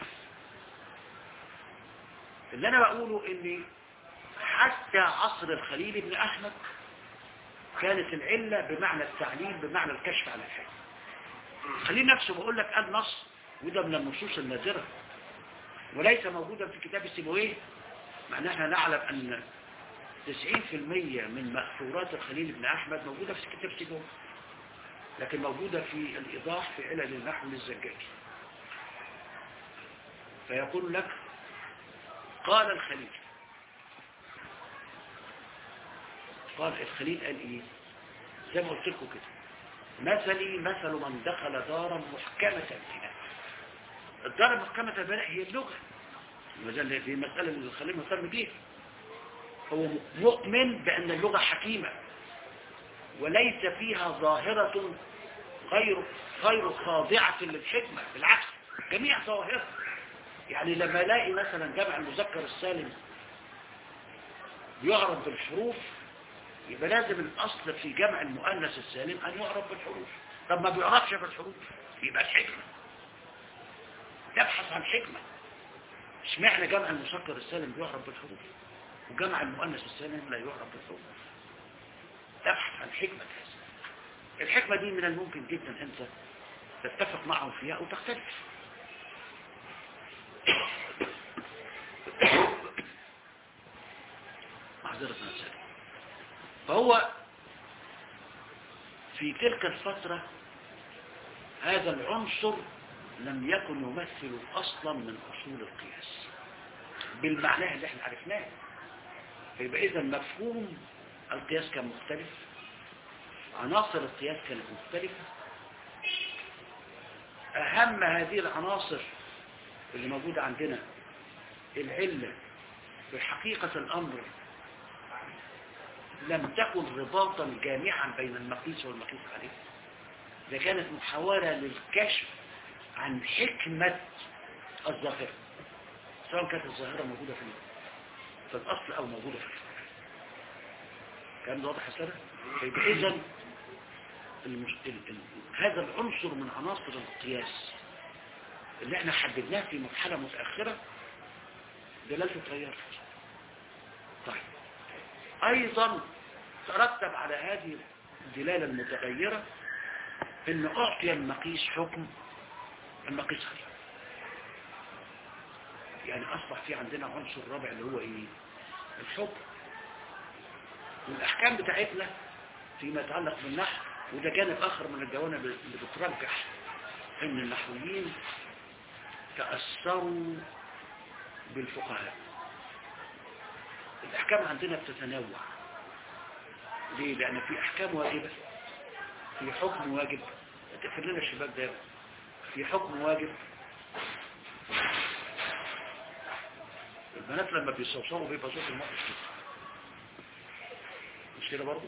اللي أنا بقوله إن حتى عصر الخليل بن أحمد كانت العلة بمعنى التعليل بمعنى الكشف عن الحاجة الخليل نفسه بقول لك قال نص وده من النصوص النادرة وليس موجودا في كتاب السيبويه مع ان احنا نعلم ان 90% من مأثورات الخليل بن أحمد موجودة في كتاب سيبويه لكن موجودة في الإيضاح في علل النحو للزجاجي فيقول لك قال الخليل قال الخليل قال ايه زي ما قلت لكم كده مثلي مثل من دخل دارا محكمة البناء الدار محكمة البناء هي اللغة وده دي مسألة اللي الخليل مهتم بيها هو مؤمن بأن اللغة حكيمة وليس فيها ظاهرة غير غير خاضعة للحكمة بالعكس جميع ظواهرها يعني لما الاقي مثلا جمع المذكر السالم يعرف بالحروف يبقى لازم الأصل في جمع المؤنث السالم أن يعرف بالحروف طب ما بيعرفش بالحروف يبقى الحكمة تبحث عن حكمة اشمعنى جمع المذكر السالم بيعرف بالحروف وجمع المؤنث السالم لا يعرف بالحروف تبحث عن حكمة هذا الحكمة دي من الممكن جدا أنت تتفق معهم فيها أو تختلف معذرة نفسك فهو في تلك الفترة هذا العنصر لم يكن يمثل أصلا من أصول القياس بالمعنى اللي احنا عرفناه فيبقى إذا مفهوم القياس كان مختلف عناصر القياس كانت مختلفة أهم هذه العناصر اللي موجودة عندنا العلة في حقيقة الأمر لم تكن رباطا جامعا بين المقيس والمقيس عليه ده كانت محاولة للكشف عن حكمة الظاهرة سواء كانت الظاهرة موجودة في في الأصل أو موجودة في الفرع كان ده واضح يا سنة فيبقى إذا المش... ال... ال... هذا العنصر من عناصر القياس اللي احنا حددناه في مرحلة متأخرة دلالته اتغيرت طيب أيضا ترتب على هذه الدلالة المتغيرة ان اعطي المقيس حكم المقيس غير يعني اصبح في عندنا عنصر رابع اللي هو ايه الحكم والاحكام بتاعتنا فيما يتعلق بالنحو وده جانب اخر من الجوانب اللي بترجح ان النحويين تأثروا بالفقهاء الاحكام عندنا بتتنوع ليه لان في احكام واجبه في حكم واجب تقفل لنا الشباك ده في حكم واجب البنات لما بيصوصوا بيبقى صوت المقص كده مش كده برضه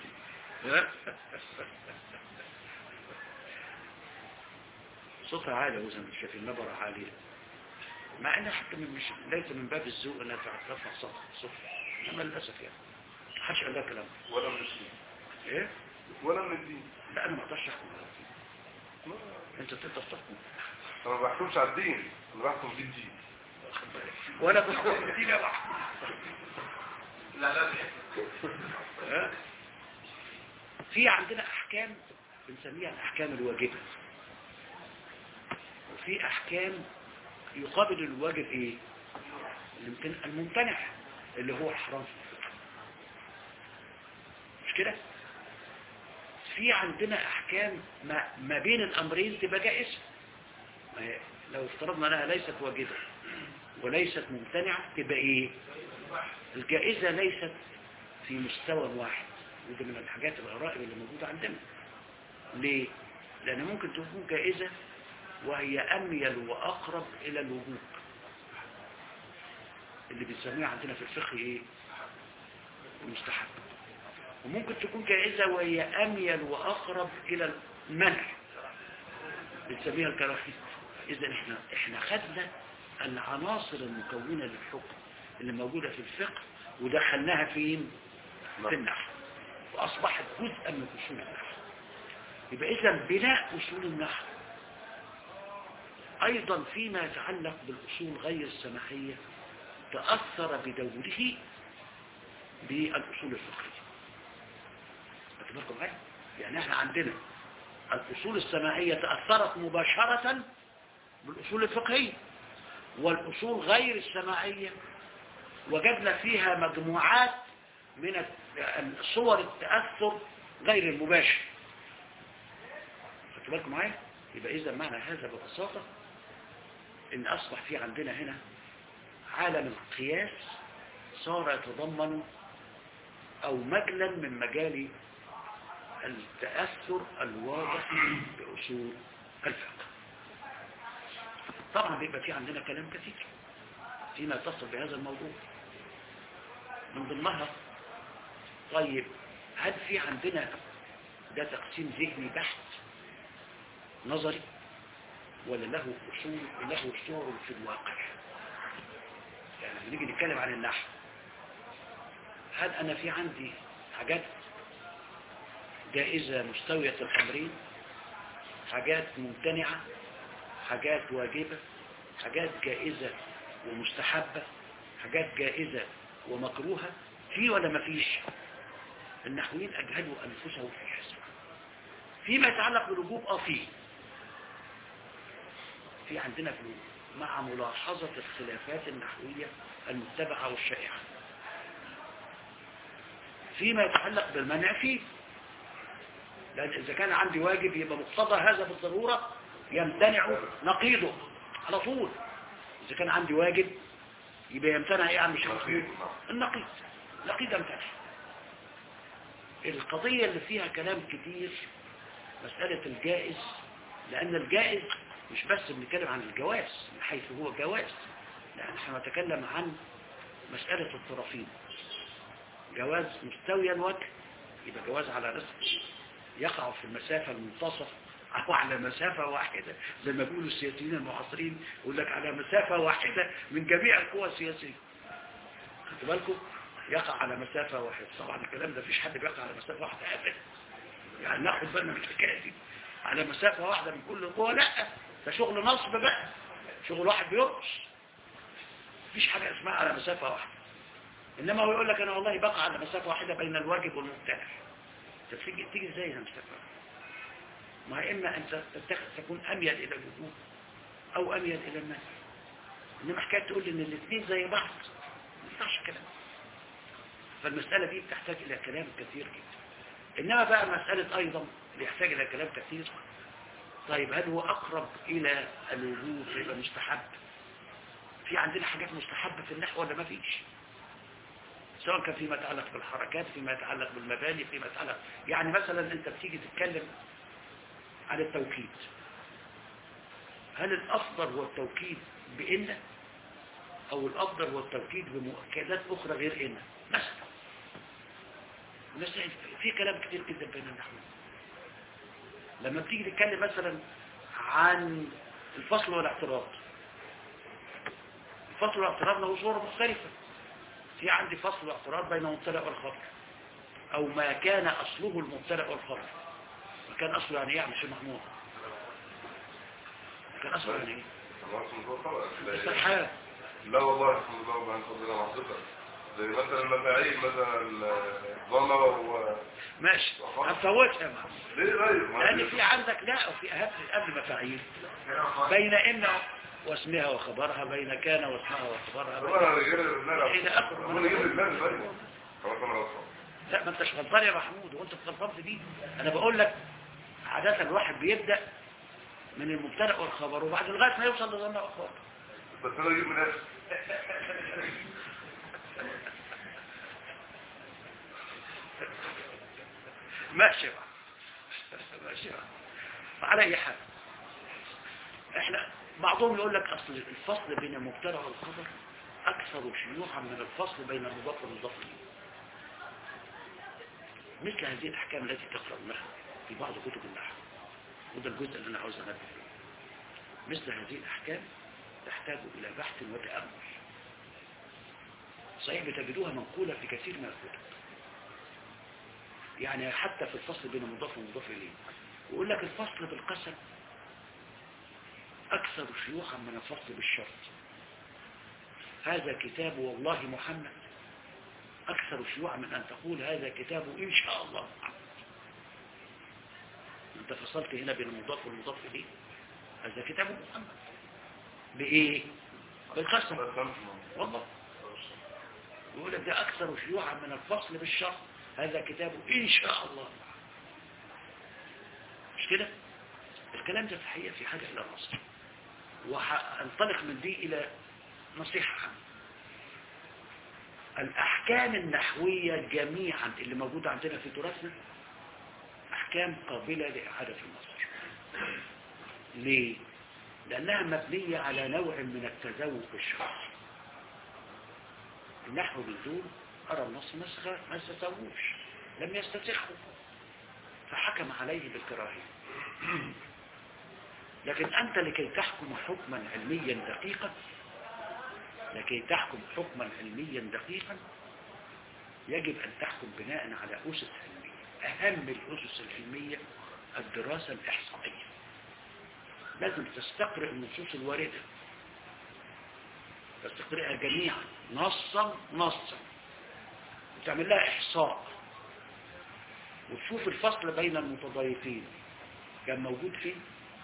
صوتها عالي وزن مش في النبرة عالية مع انها حتى من مش ليس من باب الذوق انها ترفع صوت صوت انما للاسف يعني محدش قال لها كلام ولا من الدين ايه ولا من الدين لا انا ما اقدرش احكم على الدين انت تقدر تحكم انا ما بحكمش على الدين انا بحكم بالدين واخد بالك ولا بحكم الدين يا بحكم لا لا ها؟ في عندنا احكام بنسميها الاحكام الواجبة وفي احكام يقابل الواجب ايه الممتن- الممتنع اللي هو حرام في الفقه مش كده في عندنا احكام ما, ما بين الامرين تبقى جائزة ما هي لو افترضنا انها ليست واجبة وليست ممتنعة تبقى ايه الجائزة ليست في مستوى واحد ودي من الحاجات الغرائب اللي موجودة عندنا ليه؟ لأن ممكن تكون جائزة وهي أميل وأقرب إلى الوجوب اللي بنسميها عندنا في الفقه إيه؟ المستحب وممكن تكون جائزة وهي أميل وأقرب إلى المنع بنسميها الكراهية إذا إحنا إحنا خدنا العناصر المكونة للحكم اللي موجودة في الفقه ودخلناها فين؟ في النحو وأصبحت جزءا من أصول النحو يبقى إذا بناء أصول النحو أيضا فيما يتعلق بالأصول غير السماحية تأثر بدوره بالأصول الفقهية أتبقوا معي؟ يعني احنا عندنا الأصول السماحية تأثرت مباشرة بالأصول الفقهية والأصول غير السماعية وجدنا فيها مجموعات من صور التأثر غير المباشر خدتوا بالكم معايا يبقى إذا معنى هذا ببساطة إن أصبح في عندنا هنا عالم القياس صار يتضمن أو مجلا من مجال التأثر الواضح بأصول الفقه طبعا بيبقى في عندنا كلام كثير فيما يتصل بهذا الموضوع من ضمنها طيب هل في عندنا ده تقسيم ذهني بحت نظري ولا له أصول له صور في الواقع يعني لما نيجي نتكلم عن النحو هل أنا في عندي حاجات جائزة مستوية الأمرين حاجات ممتنعة حاجات واجبة حاجات جائزة ومستحبة حاجات جائزة ومكروهة في ولا ما فيش النحويين أجهدوا أنفسهم في حسب فيما يتعلق بالوجوب اه فيه في عندنا في مع ملاحظة الخلافات النحوية المتبعة والشائعة فيما يتعلق بالمنع فيه لأن إذا كان عندي واجب يبقى مقتضى هذا بالضرورة يمتنع نقيضه على طول إذا كان عندي واجب يبقى يمتنع إيه عن مش نقيض. النقيض نقيض يمتنع القضية اللي فيها كلام كتير مسألة الجائز لأن الجائز مش بس بنتكلم عن الجواز من حيث هو جواز لا نحن نتكلم عن مسألة الطرفين جواز مستوي الوجه يبقى جواز على رزق يقع في المسافة المنتصف أو على مسافة واحدة زي ما بيقولوا السياسيين المعاصرين يقول لك على مسافة واحدة من جميع القوى السياسية خدوا بالكم يقع على مسافة واحدة طبعا الكلام ده مفيش حد بيقع على مسافة واحدة أبدا يعني ناخد بالنا من الحكاية دي على مسافة واحدة من كل قوة لا ده شغل نصب بقى شغل واحد بيرقص مفيش حاجة اسمها على مسافة واحدة إنما هو يقول لك أنا والله بقع على مسافة واحدة بين الواجب والمبتدع تيجي تيجي ازاي هنا مسافة واحدة ما إما أن تتخذ تكون أميل إلى الوجوب أو أميل إلى النهي إنما حكاية تقول إن الاثنين زي بعض ما ينفعش كلام فالمسألة دي بتحتاج إلى كلام كثير جدا إنما بقى مسألة أيضا بيحتاج إلى كلام كثير طيب هل هو أقرب إلى الوجوب إلى مستحب في عندنا حاجات مستحبة في النحو ولا ما فيش سواء كان فيما يتعلق بالحركات فيما يتعلق بالمباني فيما يتعلق يعني مثلا أنت بتيجي تتكلم عن التوكيد هل الأفضل هو التوكيد بإن أو الأفضل هو التوكيد بمؤكدات أخرى غير إن مثلا مثلا في كلام كتير جدا بين النحو لما بتيجي تتكلم مثلا عن الفصل والاعتراض الفصل والاعتراض له صورة مختلفة في عندي فصل واعتراض بين المبتدا والخبر أو ما كان أصله المبتدا والخبر ما كان أصله يعني إيه يا مش محمود ما كان أصله يعني إيه استرحاب لا والله الحمد لله وبعد فضلنا معصفة زي مثلا المفاعيل مثلا الضمة و ماشي هنفوتها يا محمود ليه غير ما لأن في عندك لا وفي أهم قبل مفاعيل بين إن واسمها وخبرها بين كان واسمها وخبرها طب بين انا غير لا إلى لا آخره. انا غير المال طيب خلاص انا غلطان لا ما انتش غلطان يا محمود وانت غلطان في دي انا بقول لك عادة الواحد بيبدأ من المبتدا والخبر وبعد لغاية ما يوصل لظن اخبار بس انا اجيب من اخر ماشي بقى ماشي بقى على اي حال احنا بعضهم يقول لك اصل الفصل بين المبتدا والخبر اكثر شيوعا من الفصل بين المضاف والمضاف اليه مثل هذه الاحكام التي تقرأونها في بعض كتب النحو وده الجزء اللي انا عاوز انبه فيه مثل هذه الاحكام تحتاج الى بحث وتامل صحيح بتجدوها منقولة في كثير من الكتب يعني حتى في الفصل بين المضاف والمضاف إليه ويقول لك الفصل بالقسم أكثر شيوعا من الفصل بالشرط هذا كتاب والله محمد أكثر شيوعا من أن تقول هذا كتاب إن شاء الله محمد أنت فصلت هنا بين المضاف والمضاف إليه هذا كتاب محمد بإيه؟ بالقسم والله يقول لك ده أكثر شيوعا من الفصل بالشرط هذا كتاب إن شاء الله مش كده الكلام ده في الحقيقة في حاجة إلى الأصل وهنطلق من دي إلى نصيحة عامة. الأحكام النحوية جميعا اللي موجودة عندنا في تراثنا أحكام قابلة لإعادة النظر ليه؟ لأنها مبنية على نوع من التذوق الشخصي النحو بالدول أرى النص نسخ ما استتووش لم يستسخه فحكم عليه بالكراهية لكن أنت لكي تحكم حكما علميا دقيقا لكي تحكم حكما علميا دقيقا يجب أن تحكم بناء على أسس علمية أهم الأسس العلمية الدراسة الإحصائية لازم تستقرئ النصوص الواردة تستقرئها جميعا نصا نصا وتعمل لها إحصاء وتشوف الفصل بين المتضايفين كان موجود فين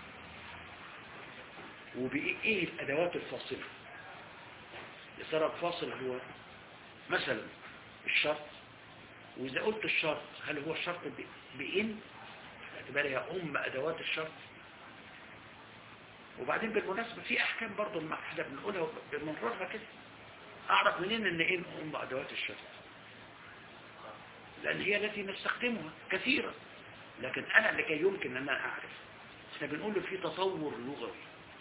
وبإيه الأدوات الفاصلة يا ترى الفاصل هو مثلا الشرط وإذا قلت الشرط هل هو الشرط ب- بإن باعتبارها أم أدوات الشرط وبعدين بالمناسبة في أحكام برضو ما احنا بنقولها بنمررها كده أعرف منين إن إن أم أدوات الشرط لأن هي التي نستخدمها كثيرا لكن أنا لكي يمكن أن أنا أعرف احنا بنقول له في تطور لغوي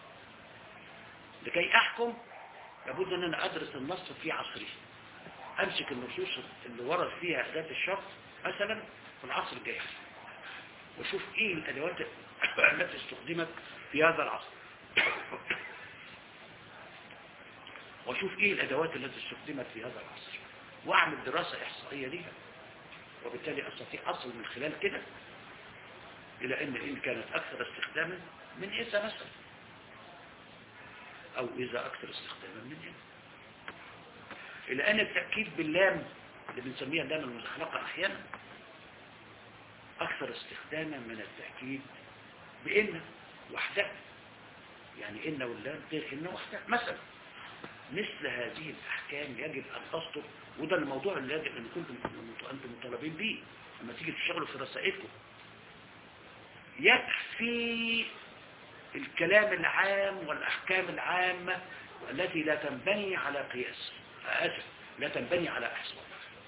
لكي أحكم لابد أن أنا أدرس النص في عصره أمسك النصوص اللي ورد فيها أداة الشرط مثلا في العصر الجاهلي وشوف إيه الأدوات التي استخدمت في هذا العصر وشوف إيه الأدوات التي استخدمت في هذا العصر واعمل دراسة احصائية ليها وبالتالي استطيع اصل من خلال كده الى ان ان كانت اكثر استخداما من اذا مثلا او اذا اكثر استخداما من اذا الى ان التأكيد باللام اللي بنسميها اللام المزحلقة احيانا اكثر استخداما من التأكيد بان وحدها يعني ان واللام غير ان وحدها مثلا مثل هذه الأحكام يجب أن تصدر وده الموضوع اللي يجب أن كنتم أنتم مطالبين به لما تيجي تشتغلوا في رسائلكم يكفي الكلام العام والأحكام العامة التي لا تنبني على قياس آسف لا تنبني على إحصاء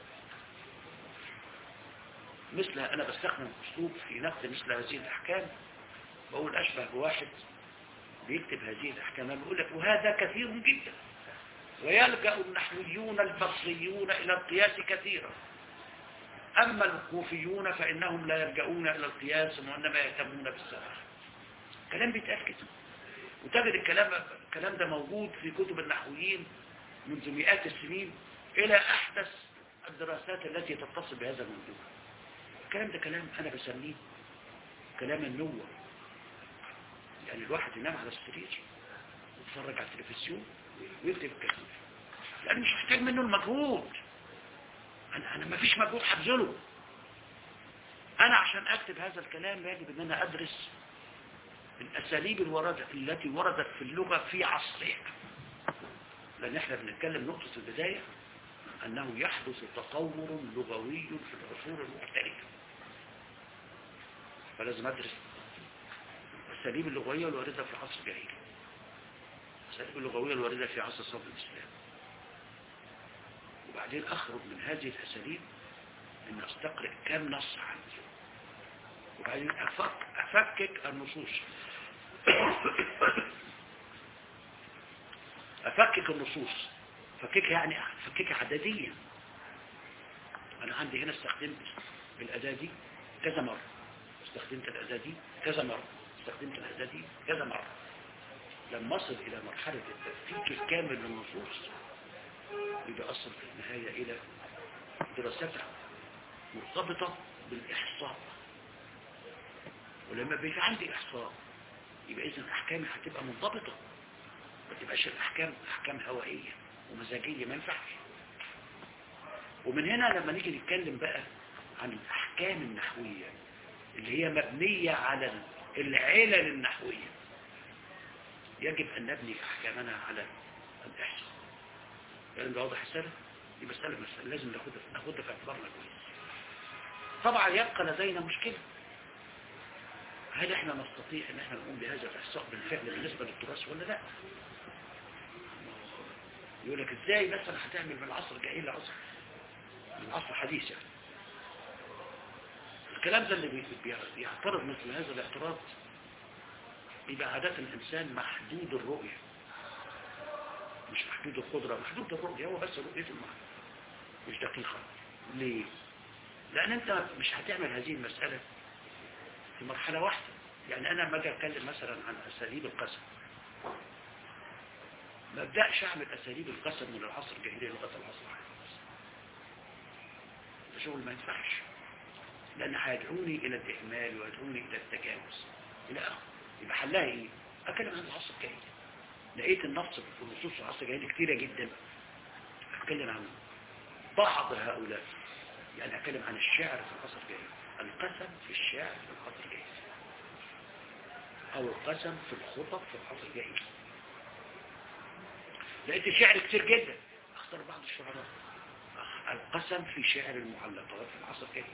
مثل أنا بستخدم أسلوب في نقد مثل هذه الأحكام بقول أشبه بواحد بيكتب هذه الأحكام أنا بقول لك وهذا كثير جدا ويلجأ النحويون البصريون إلى القياس كثيرا أما الكوفيون فإنهم لا يلجؤون إلى القياس وإنما يهتمون بالسماع كلام بيتأكد وتجد الكلام الكلام ده موجود في كتب النحويين منذ مئات السنين إلى أحدث الدراسات التي تتصل بهذا الموضوع الكلام ده كلام أنا بسميه كلام النوة يعني الواحد ينام على السرير ويتفرج على التلفزيون ويكتب الكلام لأن مش محتاج منه المجهود أنا, أنا ما فيش مجهود هبذله أنا عشان أكتب هذا الكلام يجب أن أنا أدرس الأساليب الوردة التي وردت في اللغة في عصرها لأن احنا بنتكلم نقطة البداية أنه يحدث تطور لغوي في العصور المختلفة فلازم أدرس الأساليب اللغوية الواردة في عصر الجاهلي الأساليب اللغوية الواردة في عصر صدر الإسلام وبعدين أخرج من هذه الأساليب أن أستقرئ كم نص عندي وبعدين أفك أفكك النصوص أفكك النصوص فكك يعني فكك عدديا أنا عندي هنا استخدمت الأداة دي كذا مرة استخدمت الأداة دي كذا مرة استخدمت الأداة دي كذا مرة لما أصل إلى مرحلة التفكيك الكامل للنصوص يبقى أصل في النهاية إلى دراستها مرتبطة بالإحصاء ولما بيبقى عندي إحصاء يبقى إذن أحكامي هتبقى منضبطة ما تبقاش الأحكام أحكام هوائية ومزاجية ما ينفعش ومن هنا لما نيجي نتكلم بقى عن الأحكام النحوية اللي هي مبنية على العلل النحوية يجب أن نبني أحكامنا على الإحصاء يعني ده واضح السنة دي مسألة مسألة لازم ناخدها ناخدها في اعتبارنا كويس طبعا يبقى لدينا مشكلة هل احنا نستطيع ان احنا نقوم بهذا الاحصاء بالفعل بالنسبة للتراث ولا لا يقول لك ازاي مثلا هتعمل من العصر الجاهلي لعصر من عصر حديث يعني الكلام ده اللي بي- بيعترض مثل هذا الاعتراض بيبقى عادة الإنسان محدود الرؤية مش محدود القدرة محدود الرؤية هو بس رؤيته المعنى مش دقيقة ليه؟ لأن أنت مش هتعمل هذه المسألة في مرحلة واحدة يعني أنا لما أجي أتكلم مثلا عن أساليب القسم ما أبدأش أعمل أساليب القسم من العصر الجاهلي لغاية العصر الحديث ده شغل ما ينفعش لأن هيدعوني إلى الإهمال ويدعوني إلى التجاوز إلى آخره يبقى حلها إيه؟ أتكلم عن العصر الجاهلي لقيت النص في النصوص العصر الجاهلي كتيرة جدا أتكلم عن بعض هؤلاء يعني أتكلم عن الشعر في العصر الجاهلي القسم في الشعر في العصر الجاهلي أو القسم في الخطب في العصر الجاهلي لقيت الشعر كتير جدا اختار بعض الشعراء القسم في شعر المعلقات في العصر الجاهلي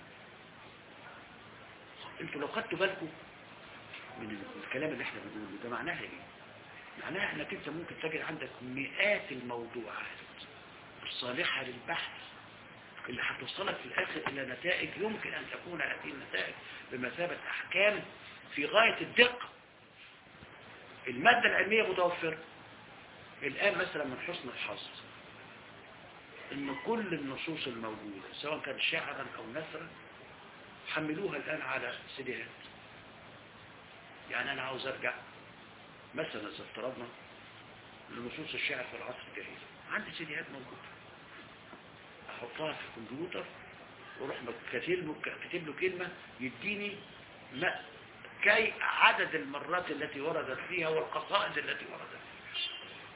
انتوا لو خدتوا بالكم من الكلام اللي احنا بنقوله ده معناها ايه معناها انك انت ممكن تجد عندك مئات الموضوعات الصالحة للبحث اللي هتوصلك في الاخر الى نتائج يمكن ان تكون هذه النتائج بمثابة احكام في غاية الدقة المادة العلمية متوفرة الآن مثلا من حسن الحظ ان كل النصوص الموجودة سواء كان شعرا او نثرا حملوها الآن على سيديهات يعني أنا عاوز أرجع مثلا إذا افترضنا لنصوص الشعر في العصر الجاهلي عندي سيديهات موجودة احطها في الكمبيوتر واروح كاتب له كاتب له كلمه يديني ما كي عدد المرات التي وردت فيها والقصائد التي وردت فيها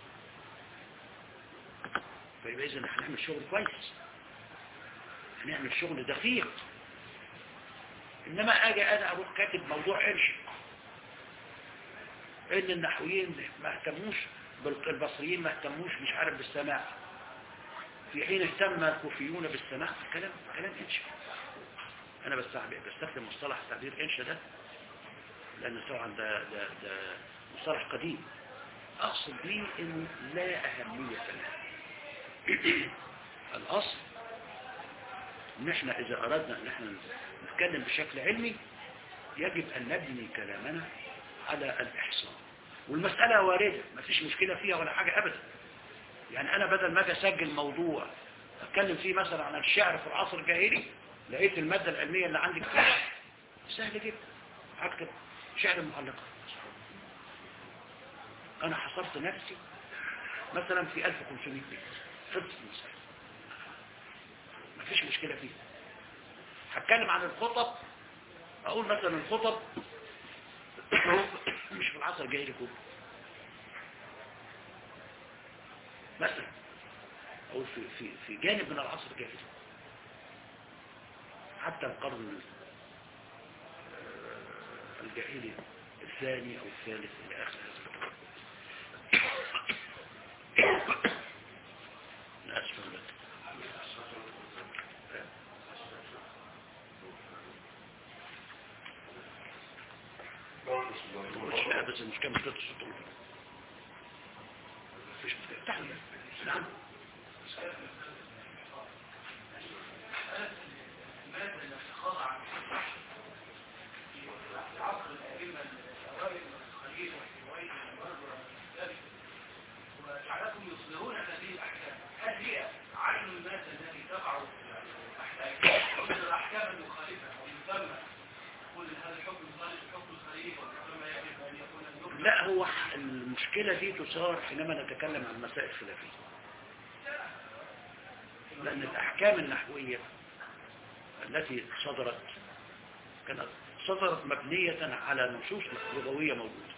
فيبقى اذا احنا هنعمل شغل كويس هنعمل شغل دقيق انما اجي انا اروح كاتب موضوع قرش ان النحويين ما اهتموش بال- البصريين ما اهتموش مش عارف بالسماع في حين اهتم الكوفيون بالسماع كلام كلام انشا انا بستعب- بستخدم مصطلح تعبير انشا ده لان طبعا ده ده ده مصطلح قديم اقصد بيه انه لا اهميه له الاصل ان احنا اذا اردنا ان احنا نتكلم بشكل علمي يجب ان نبني كلامنا على الاحصاء والمسألة واردة ما فيش مشكلة فيها ولا حاجة ابدا يعني انا بدل ما اجي اسجل موضوع اتكلم فيه مثلا عن الشعر في العصر الجاهلي لقيت المادة العلمية اللي عندي كتير سهل جدا هكتب شعر المعلقات انا حصرت نفسي مثلا في 1500 بيت خلص المسألة مفيش مشكلة فيه هتكلم عن الخطب اقول مثلا الخطب مش في العصر الجاهلي كله مثلا او في في في جانب من العصر الجاهلي حتى القرن آه، الجاهلي الثاني او الثالث الى اخر هذا الكلام. أنا اسف لك مش لا بس مش كان مشكلة الصوت اللي فيه. مفيش مشكلة تعال نعم المادة اللي خاضعة عن في عصر الأئمة الأوائل والخليل والحوائي والبربر والإسلامي وجعلتهم يصدرون هذه الأحكام هل هي عين المادة التي تقع تحت تصدر أحكاما مخالفة أو يسمى يقول هذا الحكم مخالف الحكم الخليل وكما يجب أن يكون النقل لا هو المشكلة دي تثار حينما نتكلم عن مسائل خلافية لأن الأحكام النحوية التي صدرت كانت صدرت مبنية على نصوص لغوية موجودة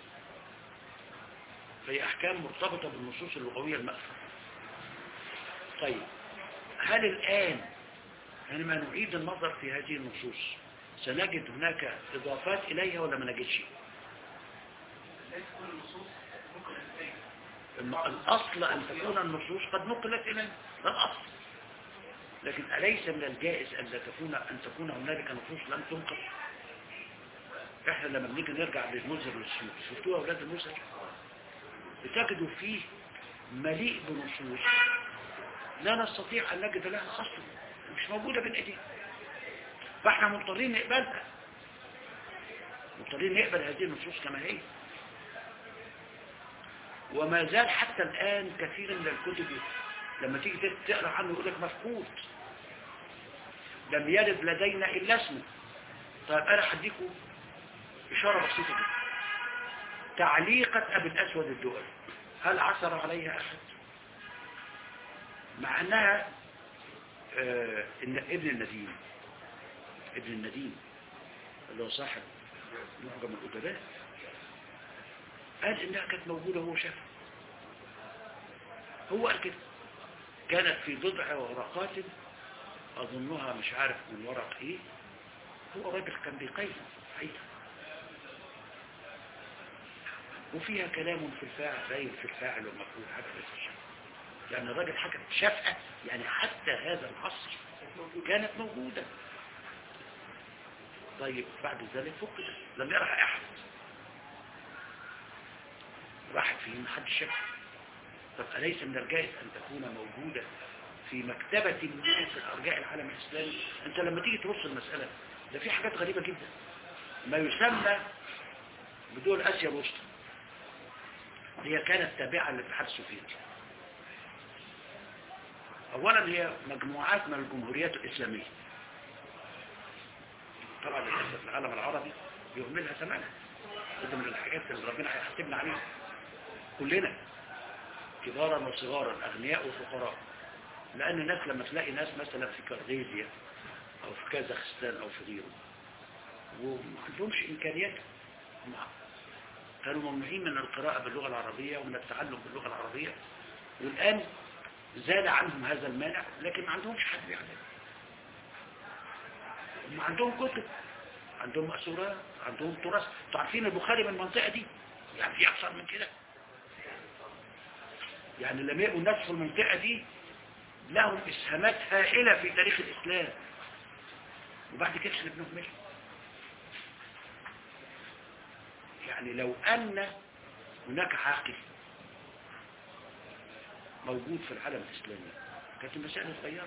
فهي أحكام مرتبطة بالنصوص اللغوية المأثورة طيب هل الآن حينما نعيد النظر في هذه النصوص سنجد هناك إضافات إليها ولا ما نجدش ليس كل النصوص ممكن أن تتجه الم- الأصل أن تكون النصوص قد نقلت إلينا ده الأصل لكن أليس من الجائز أن لا تكون أن تكون هنالك نصوص لم تنقل إحنا لما بنيجي نرجع للمزر والسيوط شفتوها أولاد المزر بتجدوا فيه مليء بنصوص لا نستطيع أن نجد لها أصل مش موجودة بين أيدينا فإحنا مضطرين نقبلها مضطرين نقبل هذه النصوص كما هي وما زال حتى الآن كثير من الكتب لما تيجي تقرأ عنه يقول لك مفقود لم يرد لدينا إلا اسمه طيب أنا هديكم إشارة بسيطة جدا تعليقة أبي الأسود الدولي هل عثر عليها أحد مع أنها آه إن ابن النديم ابن النديم اللي هو صاحب معجم الأدباء قال إنها كانت موجودة وهو شافها هو قال كده كانت في بضع ورقات أظنها مش عارف من ورق إيه هو راجل كان بيقيم حقيقة وفيها كلام في الفاعل باين في الفاعل والمفعول حاجة بس الشيء يعني الراجل حاجة شافها يعني حتى هذا العصر كانت موجودة طيب بعد ذلك فقدت لم يرها أحد راحت فيه ما حدش شافها طب أليس من الجائز أن تكون موجودة في مكتبة الناس في أرجاء العالم الإسلامي أنت لما تيجي تبص المسألة ده في حاجات غريبة جدا ما يسمى بدول آسيا الوسطى هي كانت تابعة للاتحاد السوفيتي أولا هي مجموعات من الجمهوريات الإسلامية طبعا للأسف العالم العربي يهملها ثمنها ده من الحاجات اللي ربنا هيحاسبنا عليها كلنا كبارا وصغارا أغنياء وفقراء لأن الناس لما تلاقي ناس مثلا في كرديزيا أو في كازاخستان أو في غيره وما عندهمش إمكانيات هم كانوا ممنوعين من القراءة باللغة العربية ومن التعلم باللغة العربية والآن زاد عنهم هذا المانع لكن ما عندهمش حد بيعلم هم عندهم كتب عندهم مأسورات عندهم تراث انتوا عارفين البخاري من المنطقة دي يعني في أكثر من كده يعني لما يبقوا الناس في المنطقة دي لهم إسهامات هائلة في تاريخ الإسلام وبعد كده احنا بنهمل يعني لو أن هناك عاقل موجود في العالم الإسلامي كانت المسألة اتغيرت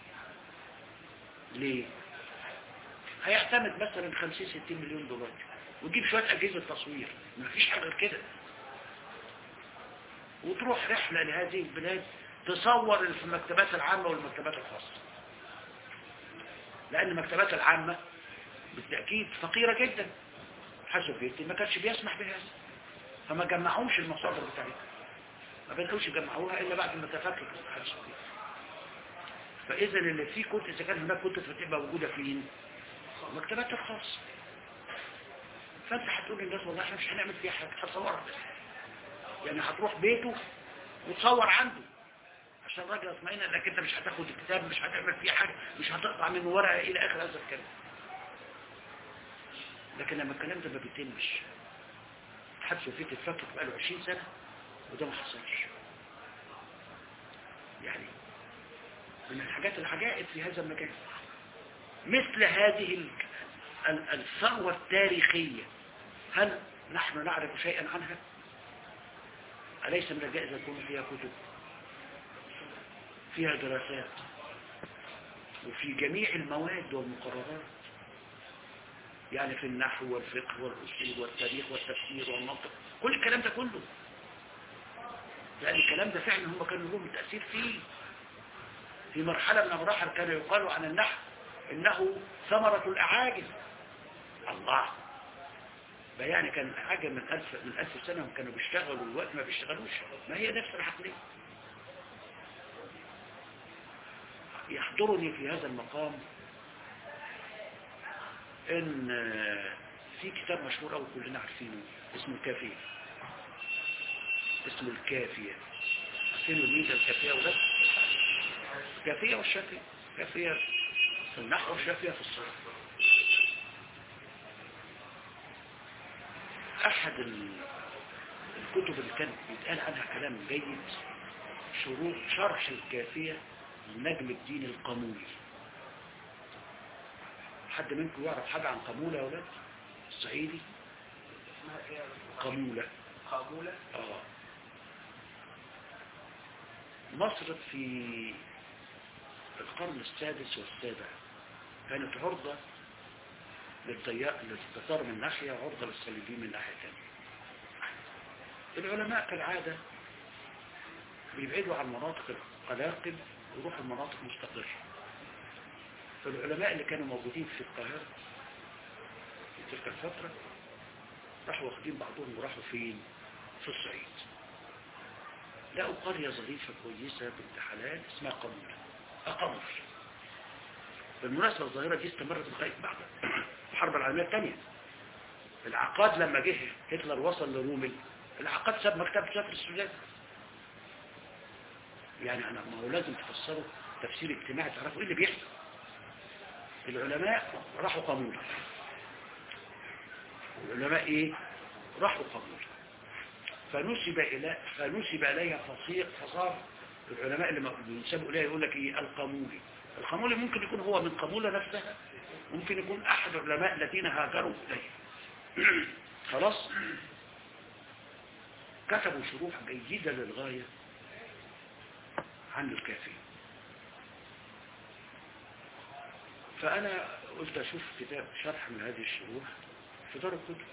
ليه؟ هيعتمد مثلا 50 60 مليون دولار ويجيب شوية أجهزة تصوير ما فيش حاجة غير كده وتروح رحلة لهذه البلاد تصور اللي في المكتبات العامة والمكتبات الخاصة لأن المكتبات العامة بالتأكيد فقيرة جدا حسب بيتي ما كانش بيسمح بهذا فما جمعوش المصادر بتاعتها ما بدأوش يجمعوها إلا بعد ما تفكك الاتحاد السوفيتي فإذا اللي فيه كتب إذا كان هناك كتب فتبقى موجودة فين؟ المكتبات الخاصة فأنت هتقول للناس والله احنا مش هنعمل فيها حاجة هتصورها بس يعني هتروح بيته وتصور عنده عشان الراجل يطمئن انك انت مش هتاخد الكتاب مش هتعمل فيه حاجة مش هتقطع منه ورقة الى اخر هذا الكلام لكن لما الكلام ده ما بيتمش الاتحاد السوفيتي اتفكك بقاله 20 سنة وده ما حصلش يعني من الحاجات العجائب في هذا المكان مثل هذه ال- ال- الثروة التاريخية هل نحن نعرف شيئا عنها أليس من الجائز أن يكون فيها كتب فيها دراسات وفي جميع المواد والمقررات يعني في النحو والفقه والأصول والتاريخ والتفسير والمنطق كل الكلام ده كله لأن الكلام ده فعلا هم كانوا لهم تأثير فيه في مرحلة من المراحل كان يقال عن النحو إنه ثمرة الأعاجم الله ده يعني كان حاجة من ألف, من ألف سنة كانوا بيشتغلوا والوقت ما بيشتغلوش ما هي نفس العقلية يحضرني في هذا المقام ان في كتاب مشهور قوي كلنا عارفينه اسمه الكافية اسمه الكافية عارفين مين ده الكافية ولا الكافية والشافية الكافية في النحو والشافية في الصرف احد ال- الكتب اللي كان بيتقال عنها كلام جيد شروط شرح الكافية لنجم الدين القامولي حد منكم يعرف حاجة عن قامولة يا ولاد الصعيدي اسمها ايه يا دكتور؟ قامولة قامولة آه. مصر في القرن السادس والسابع كانت عرضة للضياء للتتار من ناحية وعرضة للصليبيين من ناحية ثانية العلماء كالعادة بيبعدوا عن مناطق القلاقل ويروحوا المناطق مستقرة فالعلماء اللي كانوا موجودين في القاهرة في تلك الفترة راحوا واخدين بعضهم وراحوا فين في الصعيد لقوا قرية ظريفة كويسة بنت حلال اسمها قمر أقمر بالمناسبة الظاهرة دي استمرت لغاية بعد الحرب العالمية الثانية العقاد لما جه هتلر وصل لرومل العقاد ساب مكتبة سافر السودان يعني أنا ما هو لازم تفسروا تفسير اجتماعي تعرفوا ايه اللي بيحصل العلماء راحوا قامولة العلماء ايه راحوا قامولة فنسب إلى فنسب إليها فصيق فصار العلماء اللي بينسبوا إليها يقول لك إيه القامولي القامولي ممكن يكون هو من قامولة نفسها ممكن يكون أحد العلماء الذين هاجروا إليه خلاص كتبوا شروح جيدة للغاية عن الكافي فأنا قلت أشوف كتاب شرح من هذه الشروح في دار الكتب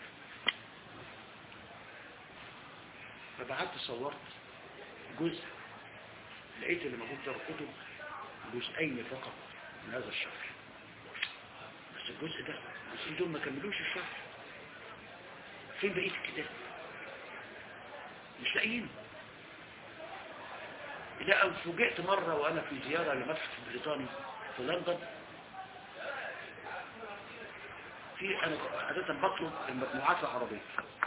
فبعت صورت جزء لقيت اللي موجود دار الكتب جزئين فقط من هذا الشرح بس الجزء ده الجزئين دول ما كملوش الشرح فين بقية الكتاب مش لاقيين لا فوجئت مرة وأنا في زيارة لمتحف بريطاني في لندن في أنا عادة بطلب المجموعات العربية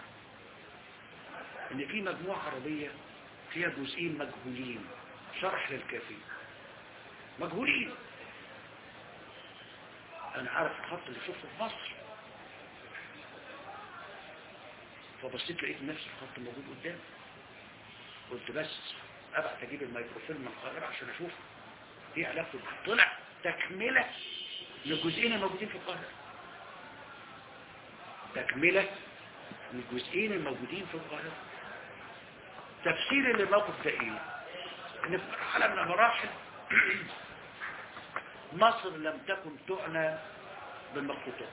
إن في مجموعة عربية فيها جزئين مجهولين شرح للكافي مجهولين أنا عارف الخط اللي شفته في مصر فبصيت لقيت نفس الخط موجود قدامي قلت بس ابعت اجيب الميكروفيلم من القاهره عشان اشوف ايه علاقته طلع تكمله للجزئين الموجودين في القاهره تكمله للجزئين الموجودين في القاهره تفسير للموقف ده ايه ان في مرحله من المراحل مصر لم تكن تعنى بالمخطوطات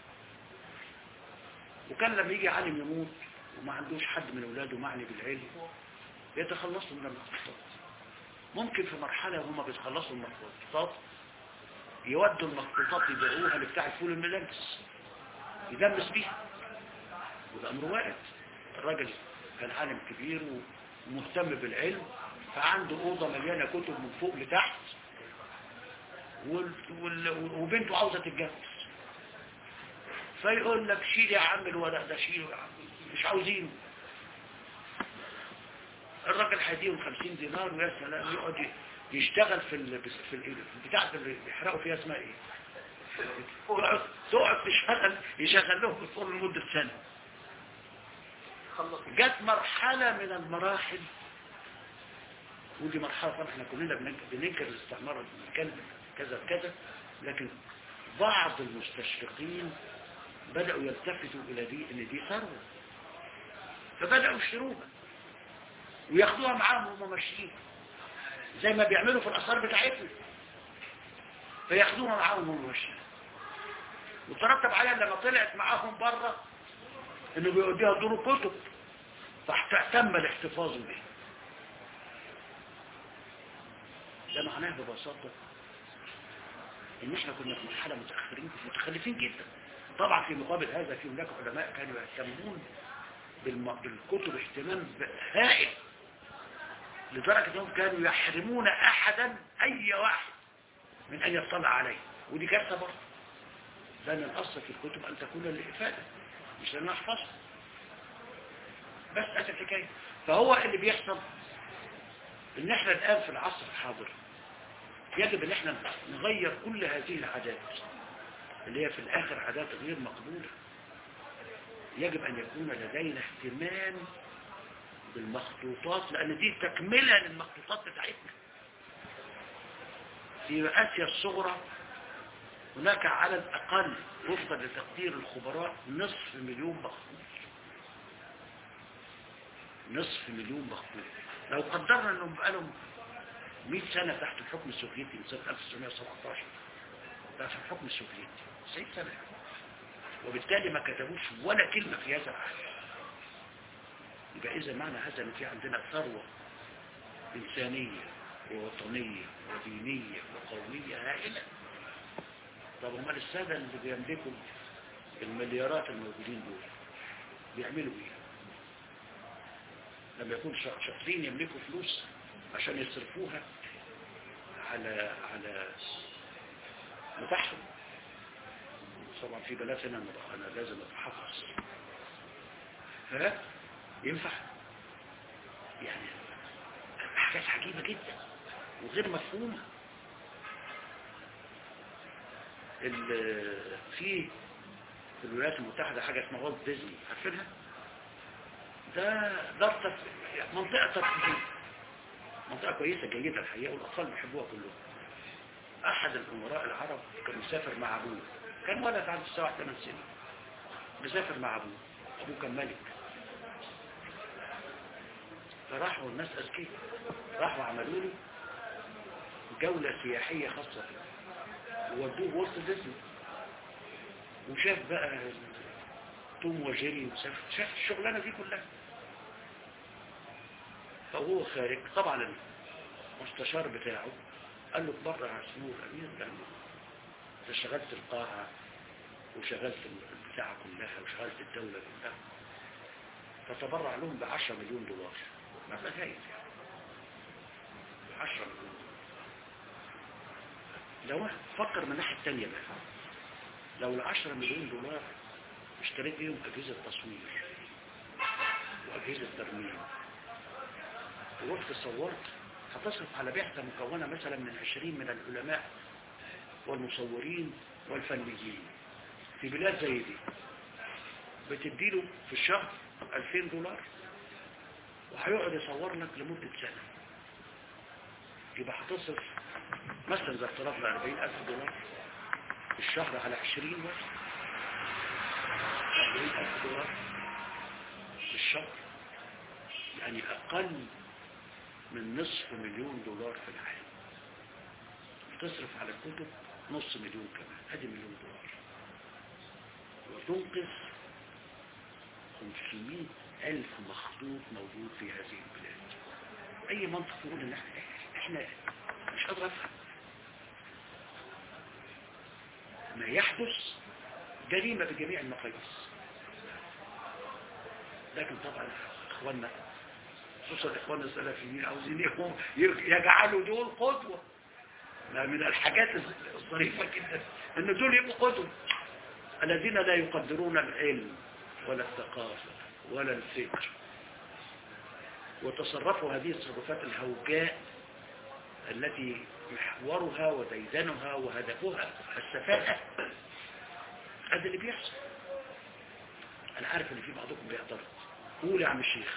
وكان لما يجي عالم يموت وما عندوش حد من اولاده معني بالعلم يتخلصوا من المخطوطات ممكن في مرحلة هما بيتخلصوا من المخطوطات يودوا المخطوطات يبيعوها لبتاع الفول الملابس يدمس بيها وده امر وارد الراجل كان عالم كبير ومهتم بالعلم فعنده اوضه مليانه كتب من فوق لتحت وال... وال... وبنته عاوزه تتجوز فيقول لك شيل يا عم الورق ده شيله يا عم مش عاوزينه الراجل هيديهم 50 دينار ويا سلام يقعد يشتغل في ال... في ال... بتاعه اللي بيحرقوا فيها اسمها ايه تقعد تقعد تشتغل يشغل لهم الفرن لمده سنه جت مرحله من المراحل ودي مرحله طبعا احنا كلنا بننك- بننكر الاستعمار بنتكلم كذا كذا لكن بعض المستشرقين بدأوا يلتفتوا إلى دي إن دي ثروة فبدأوا يشتروها وياخدوها معاهم وهم ماشيين زي ما بيعملوا في الآثار بتاعتنا فياخدوها معاهم وهم ماشيين وترتب عليها لما طلعت معاهم بره انه بيوديها دور كتب فاهتم الاحتفاظ بها ده معناه ببساطة ان احنا كنا في مرحلة متأخرين متخلفين جدا طبعا في مقابل هذا في هناك علماء كانوا يهتمون بالم- بالكتب اهتمام هائل لدرجة انهم كانوا يحرمون احدا اي واحد من ان يطلع عليه ودي كارثة برضه لان الاصل في الكتب ان تكون للافادة مش لان احفظها بس اسف الحكاية فهو اللي بيحصل ان احنا الان في العصر الحاضر يجب ان احنا نغير كل هذه العادات اللي هي في الاخر عادات غير مقبولة يجب ان يكون لدينا اهتمام بالمخطوطات لان دي تكملة للمخطوطات بتاعتنا في اسيا الصغرى هناك على الاقل وفقا لتقدير الخبراء نصف مليون مخطوط نصف مليون مخطوط لو قدرنا انهم بقالهم 100 سنة تحت الحكم السوفيتي من سنة 1917 تحت الحكم السوفيتي 90 سنة وبالتالي ما كتبوش ولا كلمة في هذا العهد يبقى إذا معنى هذا أن في عندنا ثروة إنسانية ووطنية ودينية وقومية هائلة طب هم السادة اللي بيملكوا المليارات الموجودين دول بيعملوا ايه لما يكون شا- شاطرين يملكوا فلوس عشان يصرفوها على على متاحهم طبعا في بلاد هنا أنا- انا لازم اتحفظ ها ينفع يعني حاجات عجيبة جدا وغير مفهومة ال- في في الولايات المتحدة حاجة اسمها والت ديزني عارفينها ده ده التف- منطقة ترفيهية منطقة كويسة جيدة الحقيقة والأطفال بيحبوها كلهم أحد الأمراء العرب كان مسافر مع أبوه كان ولد عنده سبع ثمان سنين مسافر مع أبوه أبوه كان ملك فراحوا الناس أذكياء راحوا عملوا له جولة سياحية خاصة فيه وودوه وسط ديزني وشاف بقى توم وجيري وشاف شاف الشغلانة دي كلها فهو خارج طبعا المستشار بتاعه قال له بره يا سمو الأمير لأنه أنت شغلت القاعة وشغلت البتاعة كلها وشغلت الدولة كلها فتبرع لهم ب 10 مليون دولار مبلغ هايل 10 مليون لو فكر من الناحية التانية بقى لو ال 10 مليون دولار اشتريت بيهم أجهزة تصوير وأجهزة ترميم ورحت صورت هتصرف على بعثة مكونة مثلا من 20 من العلماء والمصورين والفنيين في بلاد زي دي بتديله في الشهر 2000 دولار وهيقعد يصور لك لمدة سنة يبقى هتصرف مثلا زي افترضنا 40000 دولار في الشهر على 20 واحد 40000 دولار في الشهر يعني أقل من نصف مليون دولار في العام تصرف على الكتب نص مليون كمان ادي مليون دولار وتنقذ 500 ألف مخطوط موجود في هذه البلاد أي منطق يقول إن احنا احنا مش قادر أفهم ما يحدث جريمة بجميع المقاييس لكن طبعا اخواننا خصوصا اخواننا السلفيين عاوزين يهم- يجعلوا دول قدوة ما من الحاجات الظريفة جدا ان دول يبقوا قدوة الذين لا يقدرون العلم ولا الثقافة ولا الفكر وتصرفوا هذه التصرفات الهوجاء التي محورها وديدنها وهدفها السفاهة هذا اللي بيحصل انا عارف ان في بعضكم بيعترض قول يا عم الشيخ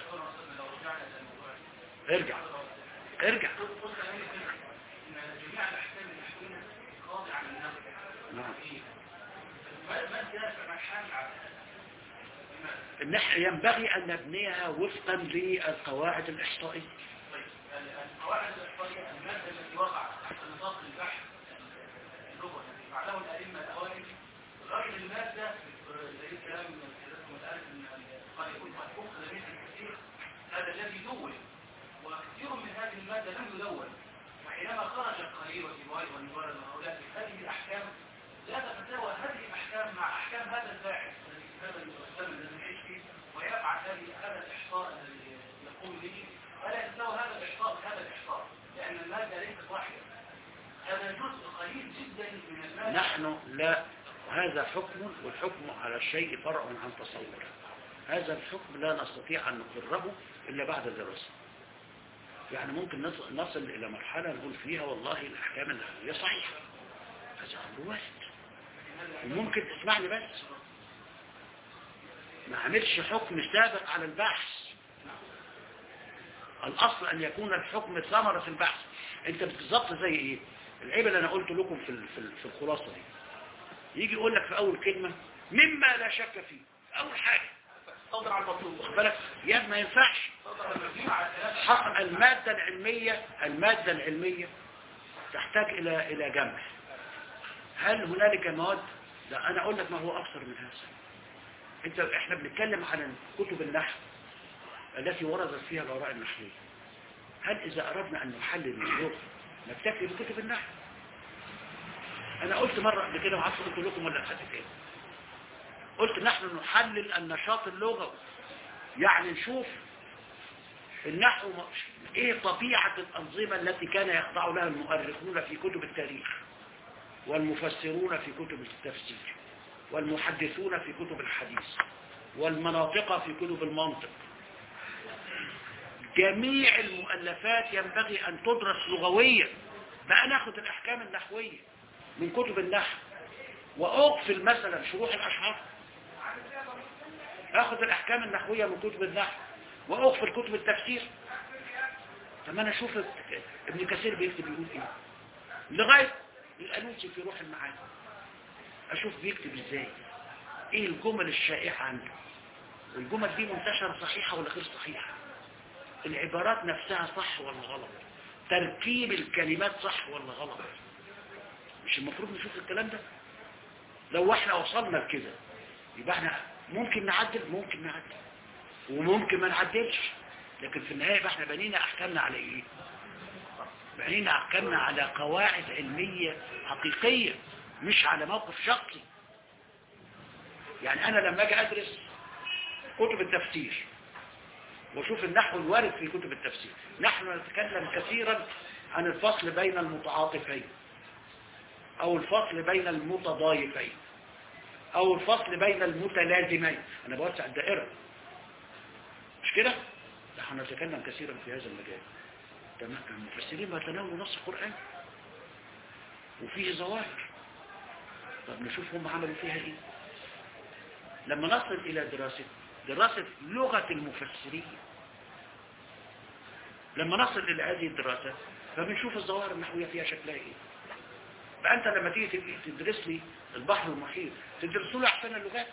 ارجع ارجع ان جميع الاحكام المحكومه خاضعه للنقد نعم ما ما الدافع الحال على لماذا؟ ان احنا ينبغي ان نبنيها وفقا للقواعد الاحصائيه ال- القواعد الاحصائيه الماده التي وقعت تحت نطاق البحث اللغه الذي فعله الائمه الاوائل غير الماده زي كلام سيادتكم الان ان قد يكون قد اخذ منها الكثير هذا الذي دون وكثير من هذه الماده لم يدون وحينما خرج القليل والجوال والنوار وهؤلاء بهذه الاحكام لا تتساوى هذه الاحكام مع احكام هذا الباحث الذي في هذا الزمن الذي نعيش فيه ويبعث هذه هذا الاحصاء الذي يقوم به ولا يتساوى هذا الاحصاء بهذا الاحصاء لان الماده ليست واحده هذا جزء قليل جدا من الماده نحن لا هذا حكم والحكم على الشيء فرع عن تصوره هذا الحكم لا نستطيع أن نقره إلا بعد دراسة يعني ممكن نص- نصل إلى مرحلة نقول فيها والله الأحكام النحوية صحيحة هذا أمر وارد وممكن تسمعني بس ما عملش حكم سابق على البحث الأصل أن يكون الحكم ثمرة البحث أنت بالظبط زي إيه العيب اللي أنا قلت لكم في ال- في ال- في الخلاصة دي يجي يقول لك في أول كلمة مما لا شك فيه أول حاجة صدر على المطلوب واخد بالك يا ما ينفعش صدر المبني على ثلاث حق المادة العلمية المادة العلمية تحتاج إلى إلى جمع هل هنالك مواد لا أنا أقول لك ما هو أكثر من هذا أنت إحنا بنتكلم عن كتب النحو التي وردت فيها الآراء النحوية هل إذا أردنا أن نحلل اللغة نكتفي بكتب النحو أنا قلت مرة قبل كده وعارف قلت لكم ولا أخذت تاني قلت نحن نحلل النشاط اللغوي يعني نشوف النحو م- ايه طبيعة الأنظمة التي كان يخضع لها المؤرخون في كتب التاريخ والمفسرون في كتب التفسير والمحدثون في كتب الحديث والمناطق في كتب المنطق جميع المؤلفات ينبغي أن تدرس لغويا بقى ناخد الأحكام النحوية من كتب النحو وأغفل مثلا شروح الأشعار اخد الاحكام النحوية من كتب النحو واغفل كتب التفسير طب انا اشوف ابن كثير بيكتب يقول ايه لغاية الانوسي في روح المعاني اشوف بيكتب ازاي ايه الجمل الشائعة عنده والجمل دي منتشرة صحيحة ولا غير صحيحة العبارات نفسها صح ولا غلط تركيب الكلمات صح ولا غلط مش المفروض نشوف الكلام ده لو احنا وصلنا لكده يبقى احنا ممكن نعدل ممكن نعدل وممكن ما نعدلش لكن في النهاية يبقى احنا بنينا احكامنا على ايه بنينا احكامنا على قواعد علمية حقيقية مش على موقف شخصي يعني انا لما اجي ادرس كتب التفسير وشوف النحو الوارد في كتب التفسير نحن نتكلم كثيرا عن الفصل بين المتعاطفين او الفصل بين المتضايفين او الفصل بين المتلازمين انا بوسع الدائرة مش كده نحن نتكلم كثيرا في هذا المجال تمام المفسرين بيتناولوا نص القرآن وفيه ظواهر طب نشوف هم عملوا فيها ايه لما نصل الى دراسة دراسة لغة المفسرين لما نصل الى هذه الدراسة فبنشوف الظواهر النحوية فيها شكلها ايه فانت لما تيجي تدرس لي البحر المحيط تدرسوا له احسن اللغات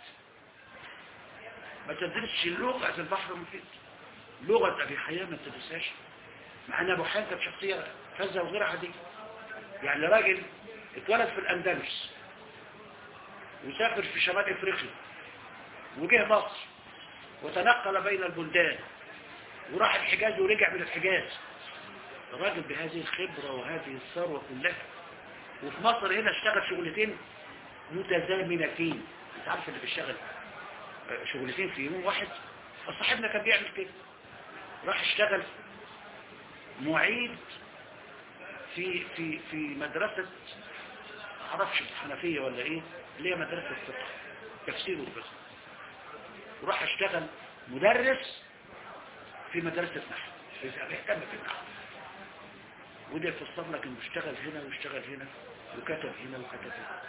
ما تدرسش لغة البحر المحيط لغة ابي حيان ما تدرسهاش مع ان ابو حيان كانت شخصية فزة وغير عادية يعني راجل اتولد في الاندلس وسافر في شمال افريقيا وجه مصر وتنقل بين البلدان وراح الحجاز ورجع من الحجاز الراجل بهذه الخبرة وهذه الثروة كلها وفي مصر هنا اشتغل شغلتين متزامنتين انت عارف اللي بيشتغل شغلتين في يوم واحد فصاحبنا كان بيعمل كده راح اشتغل معيد في في في مدرسة معرفش الحنفية ولا ايه اللي هي مدرسة الفقه تفسير والفقه وراح اشتغل مدرس في مدرسة نحو بيهتم في النحو وده يفسر لك انه اشتغل هنا واشتغل هنا وكتب هنا وكتب هنا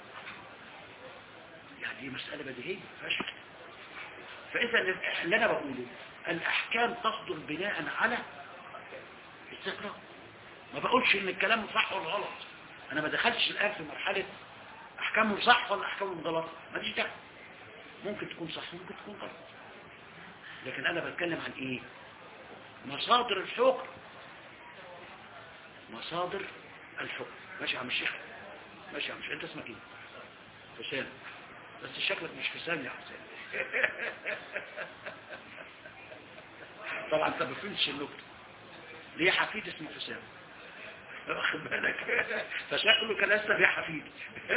يعني دي مسألة بديهية فشل فإذا اللي أنا بقوله الأحكام تصدر بناء على استقراء ما بقولش ان الكلام صح ولا غلط انا ما دخلتش الان في مرحلة احكامه صح ولا احكامه غلط ما ديش دعوه ممكن تكون صح وممكن تكون غلط لكن انا بتكلم عن ايه مصادر الحكم مصادر الحكم ماشي يا عم الشيخ ماشي يا عم الشيخ انت اسمك ايه حسام بس شكلك مش حسام يا حسام طبعا انت ما فهمتش النكته ليه حفيد اسمه حسام واخد بالك فشكله كان لسه في حفيد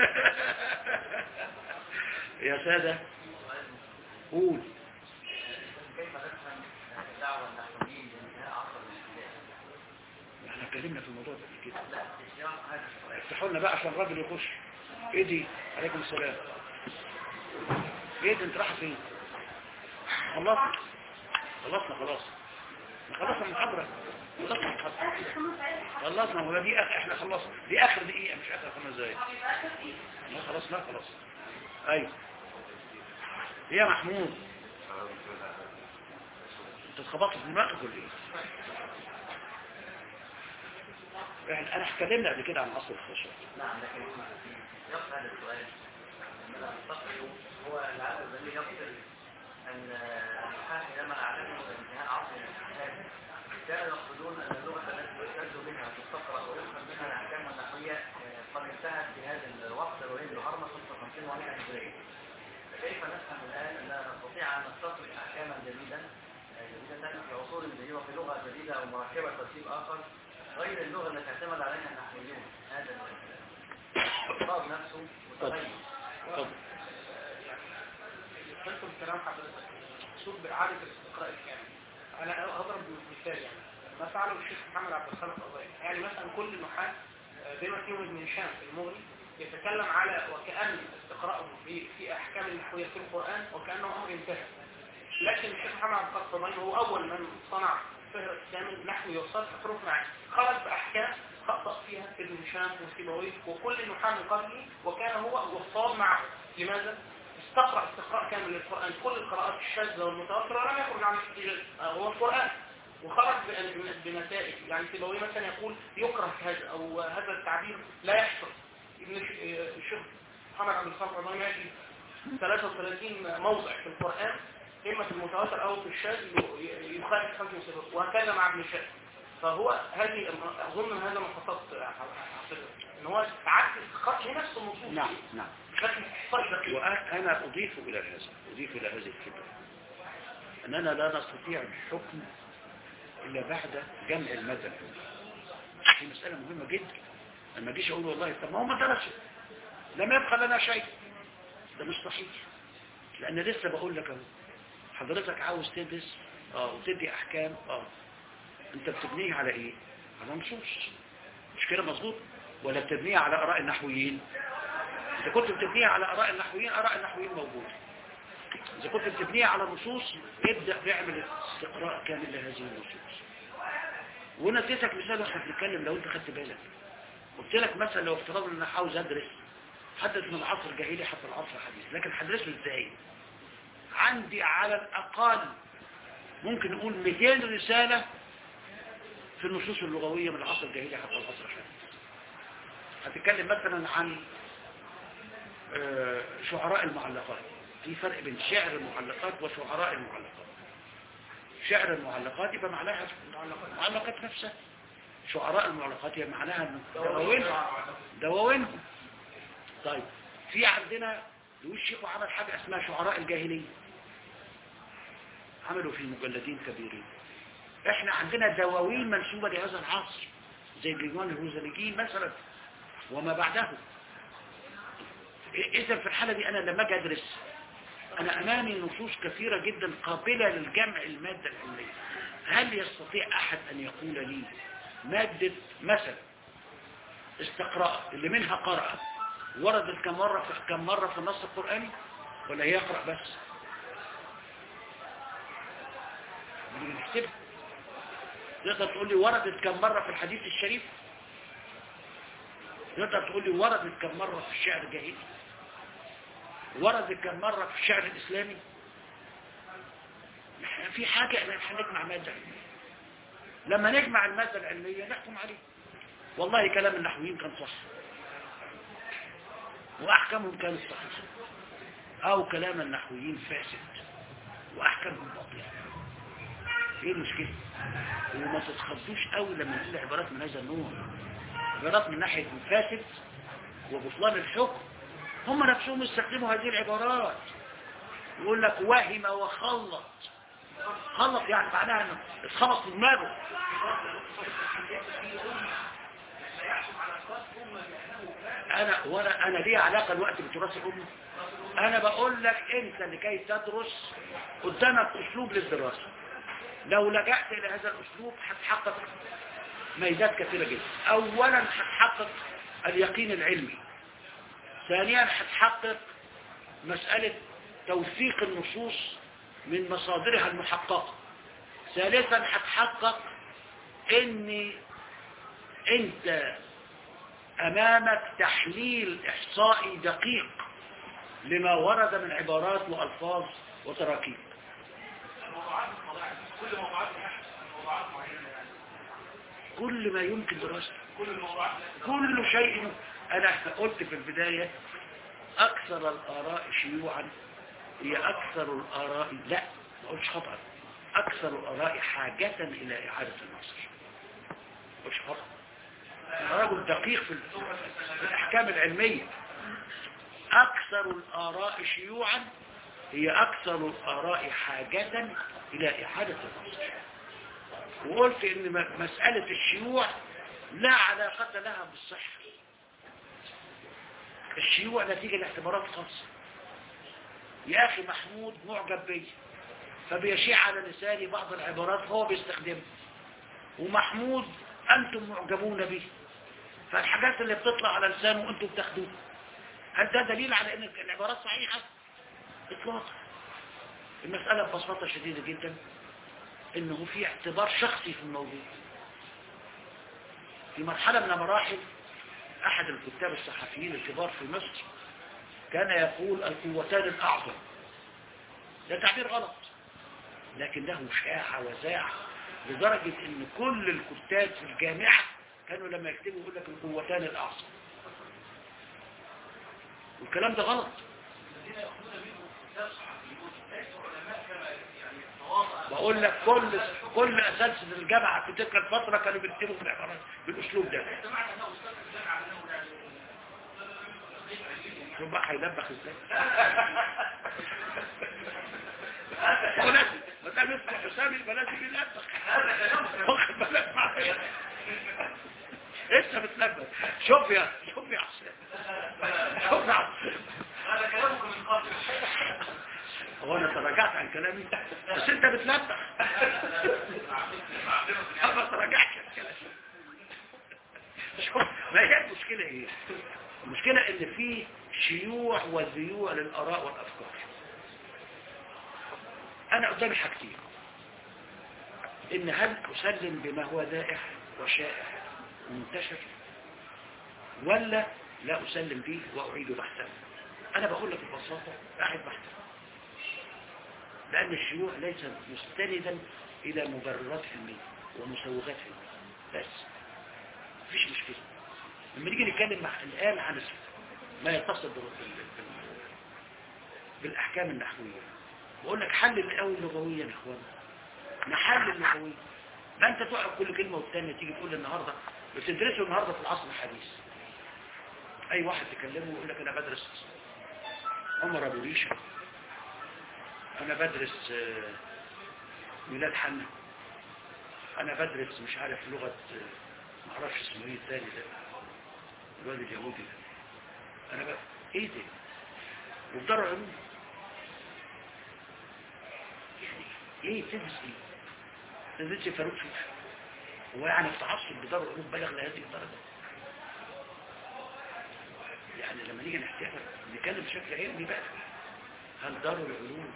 يا سادة قول كيف نفهم الدعوة النحويين لانتهاء عصر الاحتلال؟ احنا اتكلمنا في الموضوع ده قبل كده لا في سياق هذا السؤال افتحوا لنا بقى عشان الراجل يخش ايه دي عليكم السلام ايه ده انت رايح فين خلصنا خلصنا خلاص خلصنا المحاضرة خلصنا المحاضرة خلصنا ولا دي أخ... احنا خلصنا دي اخر دقيقة مش اخر خمس دقايق لا خلاص لا خلاص ايوه إيه يا محمود انت اتخبطت في دماغك ولا ايه احنا انا اتكلمنا قبل كده عن اصل الخشب نعم لكن في سياق هذا السؤال أننا نستقبل هو العدد الذي يقتل أن النحاة حينما أعلنوا انتهاء عصر الاحتلال كانوا يقصدون أن اللغة التي يعتز بها تستقرأ ويفهم منها الأحكام النحوية آه، قد انتهت في هذا الوقت الوليد الهرمة 55 ومئة هجرية فكيف نفهم الآن أننا نستطيع أن نستطرق أحكاما جديدا آه، جديدة تأتي في عصور جديدة وفي لغة جديدة أو مركبة ترتيب آخر غير اللغة التي اعتمد عليها النحويون هذا الخطاب نفسه متغير اتفضل فانتم كلام حضرتك مقصود بإعادة الاستقراء الكامل أنا أضرب مثال يعني ما فعله الشيخ محمد عبد الخالق القضائي يعني مثلا كل النحاة آه، بما فيهم ابن هشام في المغني يتكلم على وكأن استقراءه في في أحكام النحوية في القرآن وكأنه أمر انتهى لكن الشيخ محمد عبد الخالق القضائي هو أول من صنع فهرس كامل نحوي وصرف حروف معاني خرج بأحكام خطأ فيها ابن هشام وسيبويه وكل النحاة من قبله وكان هو والصواب معه لماذا؟ استقرأ استقراء كامل للقرآن كل القراءات الشاذة والمتواترة لم يخرج عن الاحتجاج آه، هو القرآن وخرج ب- بنتائج يعني سيبويه مثلا يقول يكره هذا أو هذا التعبير لا يحصل ابن الش- آه، الشيخ محمد عبد الخالق الرضواني يأتي 33 موضع في القرآن إما في المتواتر أو في الشاذ ي- يخالف خمس وسبعين وهكذا مع ابن شاذ فهو هذه أظن أن هذا ما خطبت ان هو تعدي استقراء هي نفس النصوص نعم نعم بشكل احصائي دقيق وأنا أضيف إلى هذا أضيف إلى هذه الفكرة أننا لا نستطيع الحكم إلا بعد جمع المذهب دي مسألة مهمة جدا لما جيش أقول والله طب ما هو ما درسش لم يبقى لنا شيء ده مش صحيح لأن لسه بقول لك أهو حضرتك عاوز تدرس اه وتدي احكام اه انت بتبنيه على ايه على نصوص مش كده مظبوط ولا بتبنيه على اراء النحويين اذا كنت بتبنيه على اراء النحويين اراء النحويين موجوده اذا كنت بتبنيه على نصوص ابدا اعمل استقراء كامل لهذه النصوص وانا اديتك مثال واحنا بنتكلم لو انت خدت بالك قلت لك مثلا لو افترضنا ان انا عاوز ادرس حدث من العصر الجاهلي حتى العصر الحديث لكن هدرسه ازاي عندي على الاقل ممكن نقول 200 رسالة في النصوص اللغوية من العصر الجاهلي حتى العصر الحديث هتتكلم مثلا عن آه، شعراء المعلقات في فرق بين شعر المعلقات وشعراء المعلقات شعر المعلقات يبقى معناها المعلقات نفسها شعراء المعلقات يبقى معناها دواوينهم دواوينهم طيب في عندنا لويس شيخو عمل حاجة اسمها شعراء الجاهلية عملوا في مجلدين كبيرين احنا عندنا دواوين منسوبة لهذا العصر زي ديوان الروزاليجين مثلا وما بعده اذا في الحالة دي انا لما اجي ادرس انا امامي نصوص كثيرة جدا قابلة للجمع المادة العلمية هل يستطيع احد ان يقول لي مادة مثلا استقراء اللي منها قرأ وردت كم مرة في كم مرة في النص القرآني ولا هي يقرأ بس بنحسبها تقدر تقول لي وردت كم مرة في الحديث الشريف تقدر تقول لي وردت كم مرة في الشعر الجاهلي وردت كم مرة في الشعر الإسلامي احنا في حاجة احنا هنجمع مادة علمية لما نجمع المادة العلمية نحكم عليه والله كلام النحويين كان صح وأحكامهم كانت صحيحة أو كلام النحويين فاسد وأحكامهم باطلة ايه المشكلة وما تتخضوش قوي لما نقول عبارات من هذا النوع عبارات من ناحية الفاسد وبطلان الحكم هم نفسهم يستخدموا هذه العبارات يقول لك وهم وخلط خلط يعني معناها انه اتخلط في دماغه انا وانا انا ليه علاقه الوقت بتراث الامه انا بقول لك انت لكي تدرس قدامك اسلوب للدراسه لو لجأت الى هذا الاسلوب هتحقق ميزات كثيره جدا اولا هتحقق اليقين العلمي ثانيا هتحقق مساله توثيق النصوص من مصادرها المحققه ثالثا هتحقق ان انت امامك تحليل احصائي دقيق لما ورد من عبارات والفاظ وتراكيب موضوعات الطلاع كل موضوعات البحث موضوعات معينة يعني كل ما يمكن دراسته كل الموضوعات كل شيء انا قلت في البداية اكثر الاراء شيوعا هي اكثر الاراء لا ما قلتش خطأ اكثر الاراء حاجة الى اعادة النصر ما قلتش خطأ أنا رجل دقيق في في الاحكام العلمية اكثر الاراء شيوعا هي اكثر الاراء حاجة الى اعادة النصر وقلت ان م- مسألة الشيوع لا علاقة لها بالصحة الشيوع نتيجة لاعتبارات خاصة يا أخي محمود معجب بي فبيشيع على لساني بعض العبارات هو بيستخدمها ومحمود أنتم معجبون به فالحاجات اللي بتطلع على لسانه أنتم بتاخدوها هل ده دليل على أن العبارات صحيحة؟ إطلاقا المسألة ببساطة شديدة جدا انه في اعتبار شخصي في الموضوع في مرحلة من المراحل احد الكتاب الصحفيين الكبار في مصر كان يقول القوتان الاعظم ده تعبير غلط لكن له شاعة وزاعة لدرجة ان كل الكتاب في الجامعة كانوا لما يكتبوا يقول لك القوتان الاعظم والكلام ده غلط الذين يأخذون منه كتاب صحفيون ليسوا علماء كما يعني تواضع بقول لك كل كل اساتذه الجامعه في تلك الفتره كانوا بيكتبوا بالعبارات بالاسلوب ده سمعت انه استاذ الجامعه انه يعني شوف بقى هيلبخ ازاي هو لازم ما دام اسمه حسام يبقى لازم يلبخ واخد بالك معايا انت بتلبخ شوف يا شوف يا حسام شوف يا حسام هذا كلامك من قبل هو انا تراجعت عن كلامي بس انت بتلبخ ما تراجعتش عن كلامي شوف ما هي المشكلة ايه المشكلة ان في شيوع وذيوع للآراء والأفكار انا قدامي حاجتين ان هل اسلم بما هو دائح وشائع ومنتشر ولا لا اسلم به واعيد بحثه انا بقول لك ببساطة اعد بحثه لان الشيوع ليس مستندا الى مبررات علمية ومسوغات علمية بس مفيش مشكلة لما نيجي نتكلم مع الآن عن ما يتصل بال- بال- بالأحكام النحوية بقول لك حل القوي لغويا يا اخوان نحل اللغوي ما انت تقعد كل كلمة والتانية تيجي تقول النهاردة بتدرسه النهاردة في العصر الحديث اي واحد تكلمه يقول لك انا بدرس عمر ابو ريشة انا بدرس آه، ميلاد حنا انا بدرس مش عارف لغة آه، ما اعرفش اسمه ايه الثاني ده الواد اليهودي ده انا بقى ايه ده وبدار علوم يعني ايه تدرس ايه تدرس فاروق شوف هو يعني التعصب بدار العلوم بلغ لهذه الدرجة يعني لما نيجي نحتفل نتكلم بشكل علمي بقى هل دار العلوم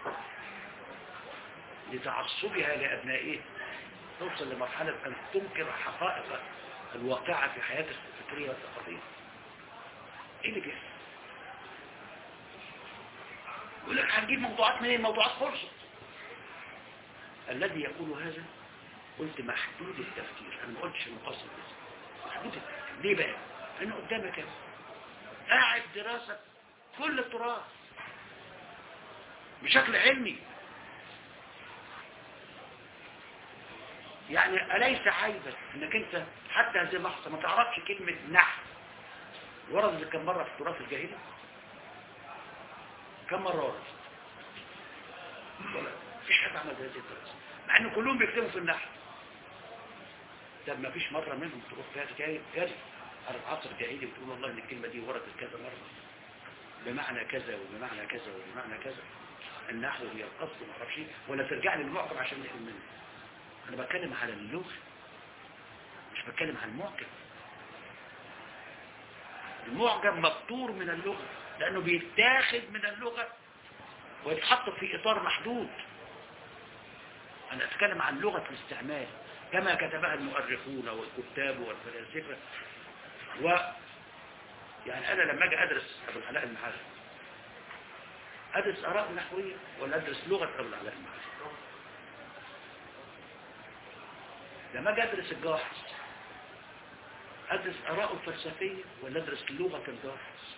لتعصبها لأبنائه توصل لمرحلة أن تنكر حقائق الواقعة في حياتها الفكرية والثقافية ايه اللي بيحصل يقول لك هنجيب موضوعات منين موضوعات خلصت الذي يقول هذا قلت محدود التفكير انا ما قلتش المقصد بس محدود التفكير ليه بقى انا قدامك اهو قاعد دراسة كل التراث بشكل علمي يعني أليس عيبا انك انت حتى هذه اللحظة ما تعرفش كلمة نحو وردت كم مرة في التراث الجاهلي كم مرة وردت ولا مفيش حد عمل هذه الدراسة مع ان كلهم بيكتبوا في النحو طب ما فيش مرة منهم تروح فيها جاي جاي على العصر الجاهلي وتقول والله ان الكلمة دي وردت كذا مرة بمعنى كذا وبمعنى كذا وبمعنى كذا النحو هي القصد ما اعرفش إيه، ولا ترجع لي المعجم عشان نفهم منه انا بتكلم على اللغة مش بتكلم عن المعجم المعجم مبتور من اللغة لانه بيتاخد من اللغة ويتحط في اطار محدود انا اتكلم عن لغة الاستعمال كما كتبها المؤرخون والكتاب والفلاسفة و يعني انا لما اجي ادرس ابو العلاء المعارف ادرس اراء نحوية ولا ادرس لغة ابو العلاء المعارف لما اجي ادرس الجاحظ ادرس اراءه الفلسفية ولا ادرس لغة الجاحظ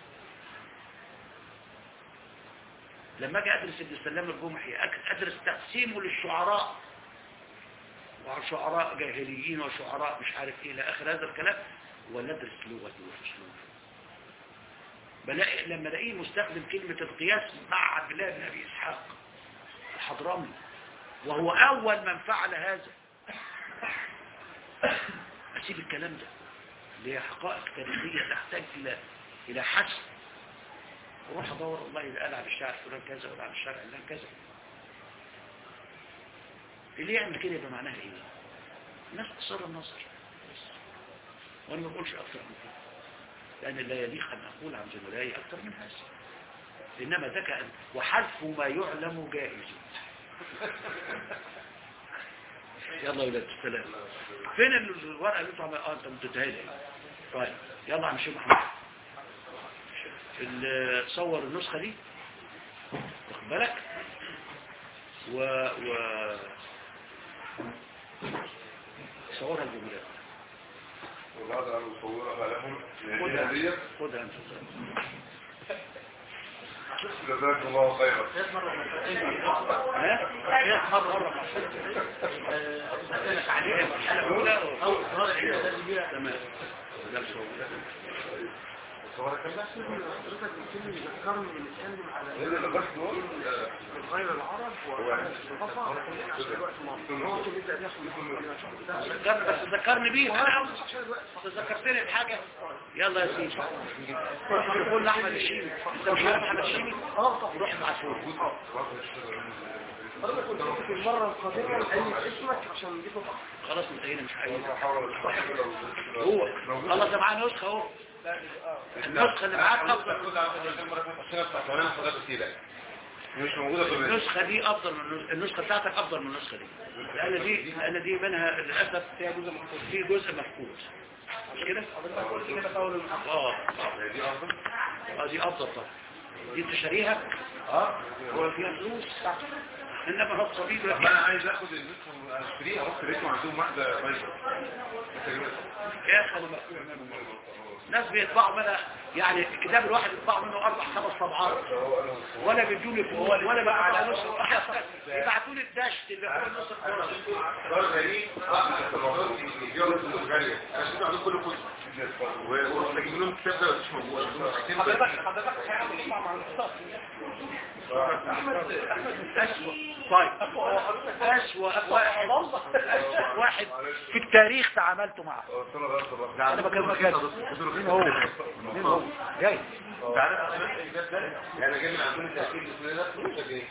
لما اجي ادرس ابن سلام الجمحي أك- ادرس تقسيمه للشعراء وشعراء جاهليين وشعراء مش عارف ايه الى اخر هذا الكلام ولا ادرس لغته واسلوبه بلاقي لما الاقيه مستخدم كلمة القياس مع عبد الله بن ابي اسحاق الحضرمي وهو اول من فعل هذا اسيب الكلام ده اللي هي حقائق تاريخية تحتاج الى الى حسم وروح ادور والله اذا قال على الشاعر فلان كذا ولا على الشاعر علان كذا اللي يعمل كده يبقى معناها ايه الناس قصار النظر بس. وانا ما بقولش اكثر من كده لان لا يليق ان اقول عن زملائي اكثر من هذا انما ذكاء وحذف ما يعلم جائز يلا يا ولاد السلام فين الورقه اللي انتوا عمال- اه انت مديتها لي طيب يلا عم شيخ محمد ال- صور النسخه دي واخد بالك و و صورها الجمهورية وبعد أن نصورها لهم خدها هدية خدها انت جزاك الله خيرا ها؟ هي مرة مرة الحالة الأولى تمام ده الصور حضرتك بتكلم يذكرني بنتكلم على ايه اللي بس دول من غير العرب وعلى الثقافة عشان الوقت ما ممكن نبدأ ناخد ذكرني بس ذكرني بيه ذكرتني بحاجة يلا يا سيدي قول لأحمد الشيمي انت مش عارف احمد الشيمي اه روح مع فوق حضرتك قلت لك في المرة القادمة أي اسمك عشان نجيب خلاص انتهينا مش عايز هو خلاص معاه نسخة اهو النسخة اللي معاك افضل مش موجودة في البيت النسخة دي افضل من النسخة- النسخة بتاعتك افضل من النسخة دي لان دي لان دي منها للاسف فيها جزء مفقود في جزء مفقود مش كده؟ اه دي افضل اه دي افضل طبعا دي انت شاريها اه هو فيها فلوس انما هو الطبيب طب ما انا عايز اخد النسخة اشتريها اروح لقيتهم عندهم واحدة بايظة يا اخي أنا ناس بيطبعوا منها يعني الكتاب الواحد يطبع منه اربع خمس طبعات ولا بيدوا لي فلوس ولا بقى على نص يبعتوا لي الدشت اللي هو النص الثاني دار غريب الموضوع يجيبوا نسخة غالية انا شفت عندهم كل كتب ومحتاجين لهم كتاب ده مش موجود حضرتك حضرتك هيعمل اسمع مع الاختصاص أسوأ طيب أسوأ واحد أسوأ واحد في التاريخ تعاملت معه أنا بكلمك جد مين هو؟ مين هو؟ جاي انت عارف يعني جاي من عندهم تأكيد اسمه ده مش جاي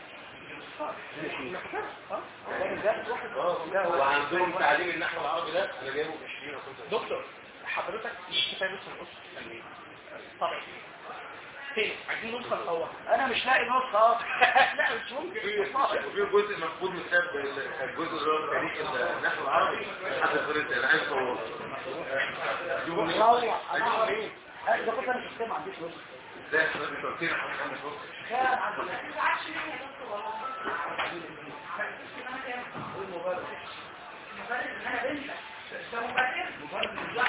وعندهم تعليم النحو العربي ده انا جايبه ب 20 او 25 دكتور حضرتك مش كفايه بس القصه يعني طبعا فين عايزين نسخه الاول أنا مش لاقي نسخة لا مش ممكن وفي جزء مفقود من كتاب الجزء اللي هو تاريخ النحو العربي حد فرنسي انا عايز اصور روح أنا إيه؟ ده كنت أنا شفتها ما عنديش نسخة ازاي حضرتك قلت لي حضرتك كان عندي مبرر انا بنت ده مبرر مبرر